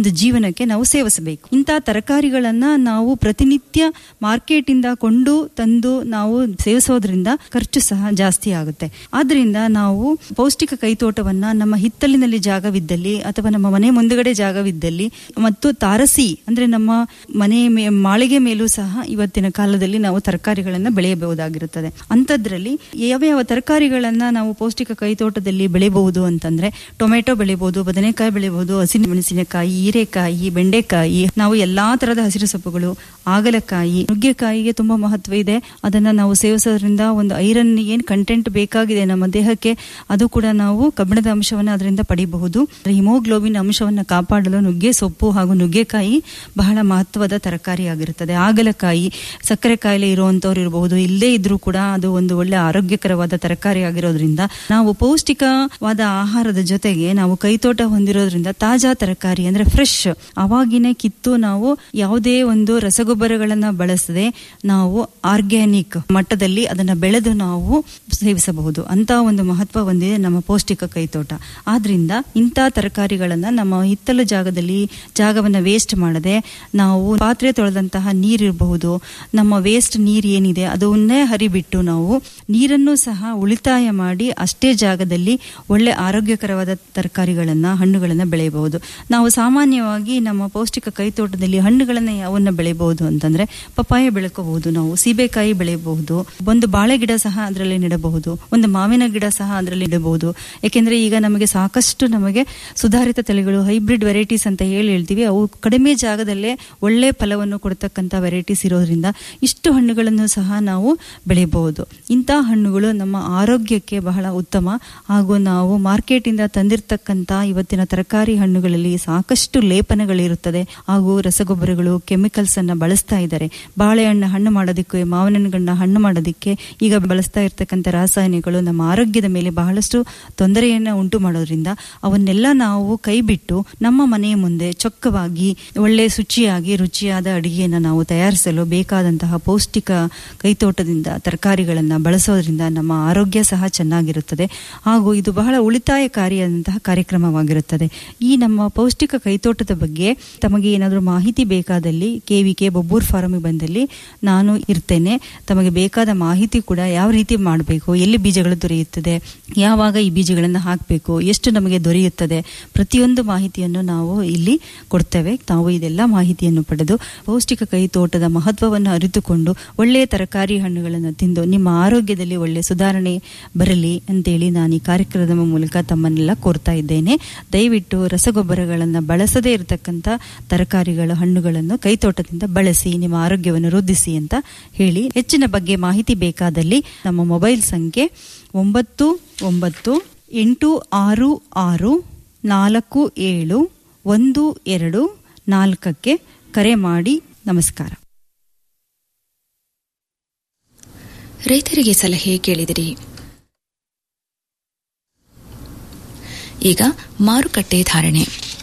ಒಂದು ಜೀವನಕ್ಕೆ ನಾವು ಸೇವಿಸಬೇಕು ಇಂತಹ ತರಕಾರಿಗಳನ್ನ ನಾವು ಪ್ರತಿನಿತ್ಯ ಮಾರ್ಕೆಟ್ ಇಂದ ಕೊಂಡು ತಂದು ನಾವು ಸೇವಿಸೋದ್ರಿಂದ ಖರ್ಚು ಸಹ ಜಾಸ್ತಿ ಆಗುತ್ತೆ ಆದ್ರಿಂದ ನಾವು ಪೌಷ್ಟಿಕ ಕೈತೋಟವನ್ನ ನಮ್ಮ ಹಿತ್ತಲಿನಲ್ಲಿ ಜಾಗವಿದ್ದಲ್ಲಿ ಅಥವಾ ನಮ್ಮ ಮನೆ ಮುಂದುಗಡೆ ಜಾಗವಿದ್ದಲ್ಲಿ ಮತ್ತು ತಾರಸಿ ಅಂದ್ರೆ ನಮ್ಮ ಮನೆ ಮೇ- ಮಾಳಿಗೆ ಮೇಲೂ ಸಹ ಇವತ್ತಿನ ಕಾಲದಲ್ಲಿ ನಾವು ತರಕಾರಿಗಳನ್ನ ಬೆಳೆಯಬಹುದಾಗಿರುತ್ತದೆ ಅಂಥದ್ರಲ್ಲಿ ಯಾವ ಯಾವ ತರಕಾರಿಗಳನ್ನ ನಾವು ಪೌಷ್ಟಿಕ ಕೈತೋಟದಲ್ಲಿ ಬೆಳೆಯಬಹುದು ಅಂತಂದ್ರೆ ಟೊಮೆಟೊ ಬೆಳೆಯಬಹುದು ಬದನೆಕಾಯಿ ಬೆಳೆಯಬಹುದು ಹಸಿರು ಮೆಣಸಿನಕಾಯಿ ಹೀರೆಕಾಯಿ ಬೆಂಡೆಕಾಯಿ ನಾವು ಎಲ್ಲಾ ತರದ ಹಸಿರು ಸೊಪ್ಪುಗಳು ಆಗಲಕಾಯಿ ನುಗ್ಗೆಕಾಯಿಗೆ ತುಂಬಾ ಮಹತ್ವ ಇದೆ ಅದನ್ನ ನಾವು ಸೇವಿಸೋದ್ರಿಂದ ಒಂದು ಐರನ್ ಏನ್ ಕಂಟೆಂಟ್ ಬೇಕಾಗಿದೆ ನಮ್ಮ ದೇಹಕ್ಕೆ ಅದು ಕೂಡ ನಾವು ಕಬ್ಬಿಣದ ಅಂಶವನ್ನ ಅದರಿಂದ ಪಡಿಬಹುದು ಹಿಮೋಗ್ಲೋಬಿನ್ ಅಂಶವನ್ನ ಕಾಪಾಡಲು ನುಗ್ಗೆ ಸೊಪ್ಪು ಹಾಗೂ ನುಗ್ಗೆಕಾಯಿ ಬಹಳ ಮಹತ್ವದ ತರಕಾರಿ ಆಗಿರುತ್ತದೆ ಆಗಲಕಾಯಿ ಸಕ್ಕರೆ ಕಾಯಿಲೆ ಇರುವಂತವ್ರು ಇರಬಹುದು ಇಲ್ಲದೇ ಇದ್ರೂ ಕೂಡ ಅದು ಒಂದು ಒಳ್ಳೆ ಆರೋಗ್ಯಕರವಾದ ತರಕಾರಿ ಆಗಿರೋದ್ರಿಂದ ನಾವು ಪೌಷ್ಟಿಕವಾದ ಆಹಾರದ ಜೊತೆಗೆ ನಾವು ಕೈತೋಟ ಹೊಂದಿರೋದ್ರಿಂದ ತಾಜಾ ತರಕಾರಿ ಅಂದ್ರೆ ಫ್ರೆಶ್ ಅವಾಗಿನೇ ಕಿತ್ತು ನಾವು ಯಾವುದೇ ಒಂದು ರಸಗೊಬ್ಬರಗಳನ್ನ ಬಳಸದೆ ನಾವು ಆರ್ಗ್ಯಾನಿಕ್ ಮಟ್ಟದಲ್ಲಿ ಅದನ್ನ ಬೆಳೆದು ನಾವು ಸೇವಿಸಬಹುದು ಅಂತ ಒಂದು ಮಹತ್ವ ಹೊಂದಿದೆ ನಮ್ಮ ಪೌಷ್ಟಿಕ ಕೈತೋಟ ಆದ್ರಿಂದ ಇಂಥ ತರಕಾರಿಗಳನ್ನ ನಮ್ಮ ಹಿತ್ತಲು ಜಾಗದಲ್ಲಿ ಜಾಗವನ್ನ ವೇಸ್ಟ್ ಮಾಡದೆ ನಾವು ಪಾತ್ರೆ ತೊಳೆದಂತಹ ನೀರಿರಬಹುದು ನಮ್ಮ ವೇಸ್ಟ್ ನೀರ್ ಏನಿದೆ ಅದನ್ನೇ ಹರಿಬಿಟ್ಟು ನಾವು ನೀರನ್ನು ಸಹ ಉಳಿತಾಯ ಮಾಡಿ ಅಷ್ಟೇ ಜಾಗದಲ್ಲಿ ಒಳ್ಳೆ ಆರೋಗ್ಯಕರವಾದ ತರಕಾರಿಗಳನ್ನ ಹಣ್ಣುಗಳನ್ನ ಬೆಳೆಯಬಹುದು ನಾವು ಸಾಮಾನ್ಯವಾಗಿ ನಮ್ಮ ಪೌಷ್ಟಿಕ ಕೈತೋಟದಲ್ಲಿ ಹಣ್ಣುಗಳನ್ನ ಯಾವನ್ನ ಬೆಳೆಯಬಹುದು ಅಂತಂದ್ರೆ ಪಪ್ಪಾಯ ಬೆಳ್ಕೋಬಹುದು ನಾವು ಸೀಬೆಕಾಯಿ ಬೆಳೆಯಬಹುದು ಒಂದು ಬಾಳೆ ಗಿಡ ಸಹ ಅದರಲ್ಲಿ ನೆಡಬಹುದು ಒಂದು ಮಾವಿನ ಗಿಡ ಸಹ ಅದರಲ್ಲಿ ನೆಡಬಹುದು ಯಾಕೆಂದ್ರೆ ಈಗ ನಮಗೆ ಸಾಕಷ್ಟು ನಮಗೆ ಸುಧಾರಿತ ತಳಿಗಳು ಹೈಬ್ರಿಡ್ ವೆರೈಟೀಸ್ ಅಂತ ಹೇಳಿ ಹೇಳ್ತೀವಿ ಅವು ಕಡಿಮೆ ಜಾಗದಲ್ಲೇ ಒಳ್ಳೆ ಫಲವನ್ನು ಕೊಡ್ತಕ್ಕಂಥ ವೆರೈಟೀಸ್ ಇರೋದ್ರಿಂದ ಇಷ್ಟು ಹಣ್ಣುಗಳನ್ನು ಸಹ ನಾವು ಬೆಳೆಯಬಹುದು ಇಂತಹ ಹಣ್ಣುಗಳು ನಮ್ಮ ಆರೋಗ್ಯಕ್ಕೆ ಬಹಳ ಉತ್ತಮ ಹಾಗೂ ನಾವು ಮಾರ್ಕೆಟ್ ಇಂದ ತಂದಿರತಕ್ಕಂತ ಇವತ್ತಿನ ತರಕಾರಿ ಹಣ್ಣುಗಳಲ್ಲಿ ಸಾಕಷ್ಟು ಲೇಪನಗಳಿರುತ್ತದೆ ಹಾಗೂ ರಸಗೊಬ್ಬರಗಳು ಕೆಮಿಕಲ್ಸ್ ಅನ್ನ ಬಳಸ್ತಾ ಇದ್ದಾರೆ ಬಾಳೆಹಣ್ಣು ಹಣ್ಣು ಮಾಡೋದಕ್ಕೆ ಮಾವಿನ ಹಣ್ಣುಗಳನ್ನ ಹಣ್ಣು ಮಾಡೋದಕ್ಕೆ ಈಗ ಬಳಸ್ತಾ ಇರ್ತಕ್ಕಂಥ ರಾಸಾಯನಿಕಗಳು ನಮ್ಮ ಆರೋಗ್ಯದ ಮೇಲೆ ಬಹಳಷ್ಟು ತೊಂದರೆಯನ್ನ ಉಂಟು ಮಾಡೋದ್ರಿಂದ ಅವನ್ನೆಲ್ಲ ನಾವು ಕೈಬಿಟ್ಟು ನಮ್ಮ ಮನೆಯ ಮುಂದೆ ಚೊಕ್ಕವಾಗಿ ಒಳ್ಳೆ ಶುಚಿಯಾಗಿ ರುಚಿಯಾದ ಅಡಿಗೆಯನ್ನು ನಾವು ತಯಾರಿಸಲು ಬೇಕಾದಂತಹ ಪೌಷ್ಟಿಕ ಕೈತೋಟದಿಂದ ತರಕಾರಿಗಳನ್ನ ಬಳಸೋದ್ರಿಂದ ನಮ್ಮ ಆರೋಗ್ಯ ಸಹ ಚೆನ್ನಾಗಿರುತ್ತದೆ ಹಾಗೂ ಇದು ಬಹಳ ಉಳಿತಾಯಕಾರಿಯಾದಂತಹ ಕಾರ್ಯಕ್ರಮವಾಗಿರುತ್ತದೆ ಈ ನಮ್ಮ ಪೌಷ್ಟಿಕ ಕೈತೋಟದ ಬಗ್ಗೆ ತಮಗೆ ಏನಾದರೂ ಮಾಹಿತಿ ಬೇಕಾದಲ್ಲಿ ಕೆವಿಕೆ ಬೊಬ್ಬೂರ್ ಫಾರಮಿಗೆ ಬಂದಲ್ಲಿ ನಾನು ಇರ್ತೇನೆ ತಮಗೆ ಬೇಕಾದ ಮಾಹಿತಿ ಕೂಡ ಯಾವ ರೀತಿ ಮಾಡಬೇಕು ಎಲ್ಲಿ ಬೀಜಗಳು ದೊರೆಯುತ್ತದೆ ಯಾವಾಗ ಈ ಬೀಜಗಳನ್ನು ಹಾಕಬೇಕು ಎಷ್ಟು ನಮಗೆ ದೊರೆಯುತ್ತದೆ ಪ್ರತಿಯೊಂದು ಮಾಹಿತಿಯನ್ನು ನಾವು ಇಲ್ಲಿ ಕೊಡ್ತೇವೆ ತಾವು ಇದೆಲ್ಲ ಮಾಹಿತಿಯನ್ನು ಪಡೆದು ಪೌಷ್ಟಿಕ ಕೈ ತೋಟದ ಮಹತ್ವವನ್ನು ಅರಿತುಕೊಂಡು ಒಳ್ಳೆಯ ತರಕಾರಿ ಹಣ್ಣುಗಳನ್ನು ತಿಂದು ನಿಮ್ಮ ಆರೋಗ್ಯದಲ್ಲಿ ಒಳ್ಳೆಯ ಸುಧಾರಣೆ ಬರಲಿ ಅಂತೇಳಿ ನಾನು ಈ ಕಾರ್ಯಕ್ರಮದ ಮೂಲಕ ತಮ್ಮನ್ನೆಲ್ಲ ಕೋರ್ತಾ ಇದ್ದೇನೆ ದಯವಿಟ್ಟು ರಸಗೊಬ್ಬರಗಳನ್ನು ಬಳಸದೇ ಇರತಕ್ಕಂಥ ತರಕಾರಿಗಳ ಹಣ್ಣುಗಳನ್ನು ಕೈತೋಟದಿಂದ ಬಳಸಿ ನಿಮ್ಮ ಆರೋಗ್ಯವನ್ನು ವೃದ್ಧಿಸಿ ಅಂತ ಹೇಳಿ ಹೆಚ್ಚಿನ ಬಗ್ಗೆ ಮಾಹಿತಿ ಬೇಕಾದಲ್ಲಿ ನಮ್ಮ ಮೊಬೈಲ್ ಸಂಖ್ಯೆ ಒಂಬತ್ತು ಒಂಬತ್ತು ಎಂಟು ಆರು ಆರು ನಾಲ್ಕು ಏಳು ಒಂದು ಎರಡು ನಾಲ್ಕಕ್ಕೆ ಕರೆ ಮಾಡಿ ನಮಸ್ಕಾರ ರೈತರಿಗೆ ಸಲಹೆ ಕೇಳಿದಿರಿ ಈಗ ಮಾರುಕಟ್ಟೆ ಧಾರಣೆ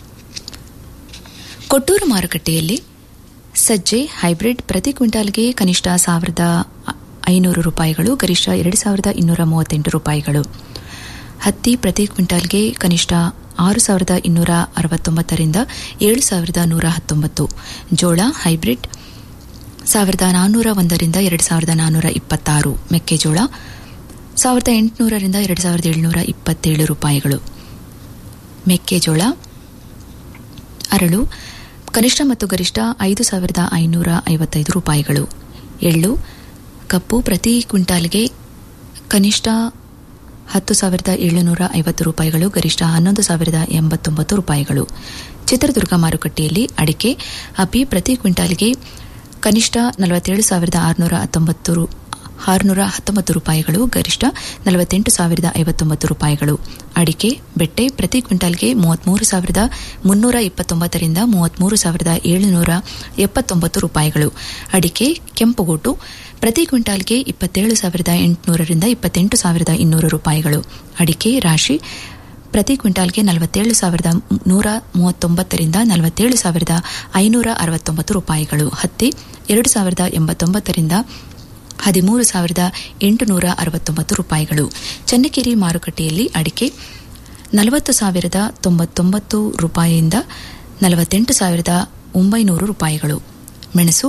ಕೊಟ್ಟೂರು ಮಾರುಕಟ್ಟೆಯಲ್ಲಿ ಸಜ್ಜೆ ಹೈಬ್ರಿಡ್ ಪ್ರತಿ ಕ್ವಿಂಟಾಲ್ಗೆ ಕನಿಷ್ಠ ಸಾವಿರದ ಐನೂರು ರೂಪಾಯಿಗಳು ಗರಿಷ್ಠ ಎರಡು ಸಾವಿರದ ಇನ್ನೂರ ಮೂವತ್ತೆಂಟು ರೂಪಾಯಿಗಳು ಹತ್ತಿ ಪ್ರತಿ ಕ್ವಿಂಟಾಲ್ಗೆ ಕನಿಷ್ಠ ಆರು ಸಾವಿರದ ಇನ್ನೂರ ಅರವತ್ತೊಂಬತ್ತರಿಂದ ಏಳು ಸಾವಿರದ ನೂರ ಹತ್ತೊಂಬತ್ತು ಜೋಳ ಹೈಬ್ರಿಡ್ ಸಾವಿರದ ನಾನ್ನೂರ ಒಂದರಿಂದ ಎರಡು ಸಾವಿರದ ನಾನ್ನೂರ ಇಪ್ಪತ್ತಾರು ಮೆಕ್ಕೆಜೋಳ ಸಾವಿರದ ಎಂಟುನೂರರಿಂದ ಎರಡು ಸಾವಿರದ ಏಳುನೂರ ಇಪ್ಪತ್ತೇಳು ರೂಪಾಯಿಗಳು ಮೆಕ್ಕೆಜೋಳ ಅರಳು ಕನಿಷ್ಠ ಮತ್ತು ಗರಿಷ್ಠ ಐದು ಸಾವಿರದ ಐನೂರ ಐವತ್ತೈದು ರೂಪಾಯಿಗಳು ಎಳ್ಳು ಕಪ್ಪು ಪ್ರತಿ ಕ್ವಿಂಟಾಲ್ಗೆ ಕನಿಷ್ಠ ಹತ್ತು ಸಾವಿರದ ಏಳುನೂರ ಐವತ್ತು ರೂಪಾಯಿಗಳು ಗರಿಷ್ಠ ಹನ್ನೊಂದು ಸಾವಿರದ ಎಂಬತ್ತೊಂಬತ್ತು ರೂಪಾಯಿಗಳು ಚಿತ್ರದುರ್ಗ ಮಾರುಕಟ್ಟೆಯಲ್ಲಿ ಅಡಿಕೆ ಅಪಿ ಪ್ರತಿ ಕ್ವಿಂಟಾಲ್ಗೆ ಕನಿಷ್ಠ ನಲವತ್ತೇಳು ಸಾವಿರದ ಆರುನೂರ ಹತ್ತೊಂಬತ್ತು ಆರುನೂರ ಹತ್ತೊಂಬತ್ತು ರೂಪಾಯಿಗಳು ಗರಿಷ್ಠ ನಲವತ್ತೆಂಟು ಸಾವಿರದ ಐವತ್ತೊಂಬತ್ತು ರೂಪಾಯಿಗಳು ಅಡಿಕೆ ಬೆಟ್ಟೆ ಪ್ರತಿ ಕ್ವಿಂಟಾಲ್ಗೆ ಮೂವತ್ಮೂರು ಸಾವಿರದ ಮುನ್ನೂರ ಇಪ್ಪತ್ತೊಂಬತ್ತರಿಂದ ಮೂವತ್ಮೂರು ಸಾವಿರದ ಏಳುನೂರ ಎಪ್ಪತ್ತೊಂಬತ್ತು ರೂಪಾಯಿಗಳು ಅಡಿಕೆ ಕೆಂಪುಗೋಟು ಪ್ರತಿ ಕ್ವಿಂಟಾಲ್ಗೆ ಇಪ್ಪತ್ತೇಳು ಸಾವಿರದ ಎಂಟುನೂರರಿಂದ ಇಪ್ಪತ್ತೆಂಟು ಸಾವಿರದ ಇನ್ನೂರು ರೂಪಾಯಿಗಳು ಅಡಿಕೆ ರಾಶಿ ಪ್ರತಿ ಕ್ವಿಂಟಾಲ್ಗೆ ನಲವತ್ತೇಳು ಸಾವಿರದ ನೂರ ಮೂವತ್ತೊಂಬತ್ತರಿಂದ ನಲವತ್ತೇಳು ಸಾವಿರದ ಐನೂರ ಅರವತ್ತೊಂಬತ್ತು ರೂಪಾಯಿಗಳು ಹತ್ತಿ ಎರಡು ಸಾವಿರದ ಎಂಬತ್ತೊಂಬತ್ತರಿಂದ ಹದಿಮೂರು ಸಾವಿರದ ಎಂಟುನೂರ ಅರವತ್ತೊಂಬತ್ತು ರೂಪಾಯಿಗಳು ಚನ್ನಗಿರಿ ಮಾರುಕಟ್ಟೆಯಲ್ಲಿ ಅಡಿಕೆ ನಲವತ್ತು ಸಾವಿರದ ತೊಂಬತ್ತೊಂಬತ್ತು ರೂಪಾಯಿಯಿಂದ ನಲವತ್ತೆಂಟು ಸಾವಿರದ ಒಂಬೈನೂರು ರೂಪಾಯಿಗಳು ಮೆಣಸು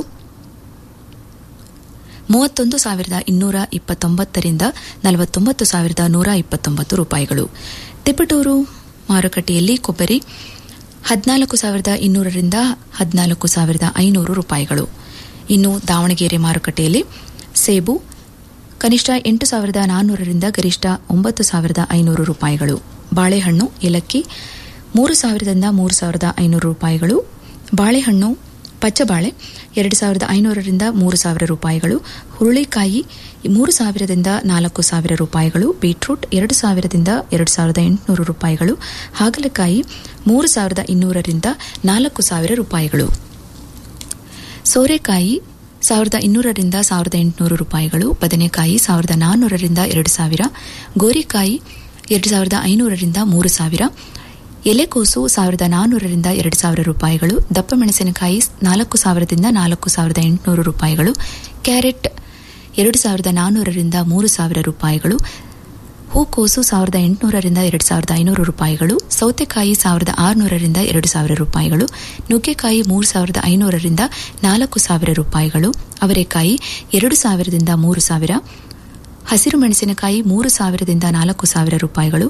ಮೂವತ್ತೊಂದು ಸಾವಿರದ ಇನ್ನೂರ ಇಪ್ಪತ್ತೊಂಬತ್ತರಿಂದ ನಲವತ್ತೊಂಬತ್ತು ಸಾವಿರದ ನೂರ ಇಪ್ಪತ್ತೊಂಬತ್ತು ರೂಪಾಯಿಗಳು ತಿಪಟೂರು ಮಾರುಕಟ್ಟೆಯಲ್ಲಿ ಕೊಬ್ಬರಿ ಹದಿನಾಲ್ಕು ಸಾವಿರದ ಇನ್ನೂರರಿಂದ ಹದಿನಾಲ್ಕು ಸಾವಿರದ ಐನೂರು ರೂಪಾಯಿಗಳು ಇನ್ನು ದಾವಣಗೆರೆ ಮಾರುಕಟ್ಟೆಯಲ್ಲಿ ಸೇಬು ಕನಿಷ್ಠ ಎಂಟು ಸಾವಿರದ ನಾನ್ನೂರರಿಂದ ಗರಿಷ್ಠ ಒಂಬತ್ತು ಸಾವಿರದ ಐನೂರು ರೂಪಾಯಿಗಳು ಬಾಳೆಹಣ್ಣು ಏಲಕ್ಕಿ ಮೂರು ಸಾವಿರದಿಂದ ಮೂರು ಸಾವಿರದ ಐನೂರು ರೂಪಾಯಿಗಳು ಬಾಳೆಹಣ್ಣು ಪಚ್ಚಬಾಳೆ ಎರಡು ಸಾವಿರದ ಐನೂರರಿಂದ ಮೂರು ಸಾವಿರ ರೂಪಾಯಿಗಳು ಹುರುಳಿಕಾಯಿ ಮೂರು ಸಾವಿರದಿಂದ ನಾಲ್ಕು ಸಾವಿರ ರೂಪಾಯಿಗಳು ಬೀಟ್ರೂಟ್ ಎರಡು ಸಾವಿರದಿಂದ ಎರಡು ಸಾವಿರದ ಎಂಟುನೂರು ರೂಪಾಯಿಗಳು ಹಾಗಲಕಾಯಿ ಮೂರು ಸಾವಿರದ ಇನ್ನೂರರಿಂದ ನಾಲ್ಕು ಸಾವಿರ ರೂಪಾಯಿಗಳು ಸೋರೆಕಾಯಿ ಸಾವಿರದ ಇನ್ನೂರರಿಂದ ಸಾವಿರದ ಎಂಟುನೂರು ರೂಪಾಯಿಗಳು ಬದನೆಕಾಯಿ ಸಾವಿರದ ನಾನ್ನೂರರಿಂದ ಎರಡು ಸಾವಿರ ಗೋರಿಕಾಯಿ ಎರಡು ಸಾವಿರದ ಐನೂರರಿಂದ ಮೂರು ಸಾವಿರ ಎಲೆಕೋಸು ಸಾವಿರದ ನಾನ್ನೂರರಿಂದ ಎರಡು ಸಾವಿರ ರೂಪಾಯಿಗಳು ದಪ್ಪ ಮೆಣಸಿನಕಾಯಿ ನಾಲ್ಕು ಸಾವಿರದಿಂದ ನಾಲ್ಕು ಸಾವಿರದ ಎಂಟುನೂರು ರೂಪಾಯಿಗಳು ಕ್ಯಾರೆಟ್ ಎರಡು ಸಾವಿರದ ನಾನ್ನೂರರಿಂದ ಮೂರು ಸಾವಿರ ರೂಪಾಯಿಗಳು ಹೂಕೋಸು ಸಾವಿರದ ಎಂಟುನೂರರಿಂದ ಎರಡು ಸಾವಿರದ ಐನೂರು ರೂಪಾಯಿಗಳು ಸೌತೆಕಾಯಿ ಸಾವಿರದ ಆರುನೂರರಿಂದ ಎರಡು ಸಾವಿರ ರೂಪಾಯಿಗಳು ನುಗ್ಗೆಕಾಯಿ ಮೂರು ಸಾವಿರದ ಐನೂರರಿಂದ ನಾಲ್ಕು ಸಾವಿರ ರೂಪಾಯಿಗಳು ಅವರೆಕಾಯಿ ಎರಡು ಸಾವಿರದಿಂದ ಮೂರು ಸಾವಿರ ಹಸಿರು ಮೆಣಸಿನಕಾಯಿ ಮೂರು ಸಾವಿರದಿಂದ ನಾಲ್ಕು ಸಾವಿರ ರೂಪಾಯಿಗಳು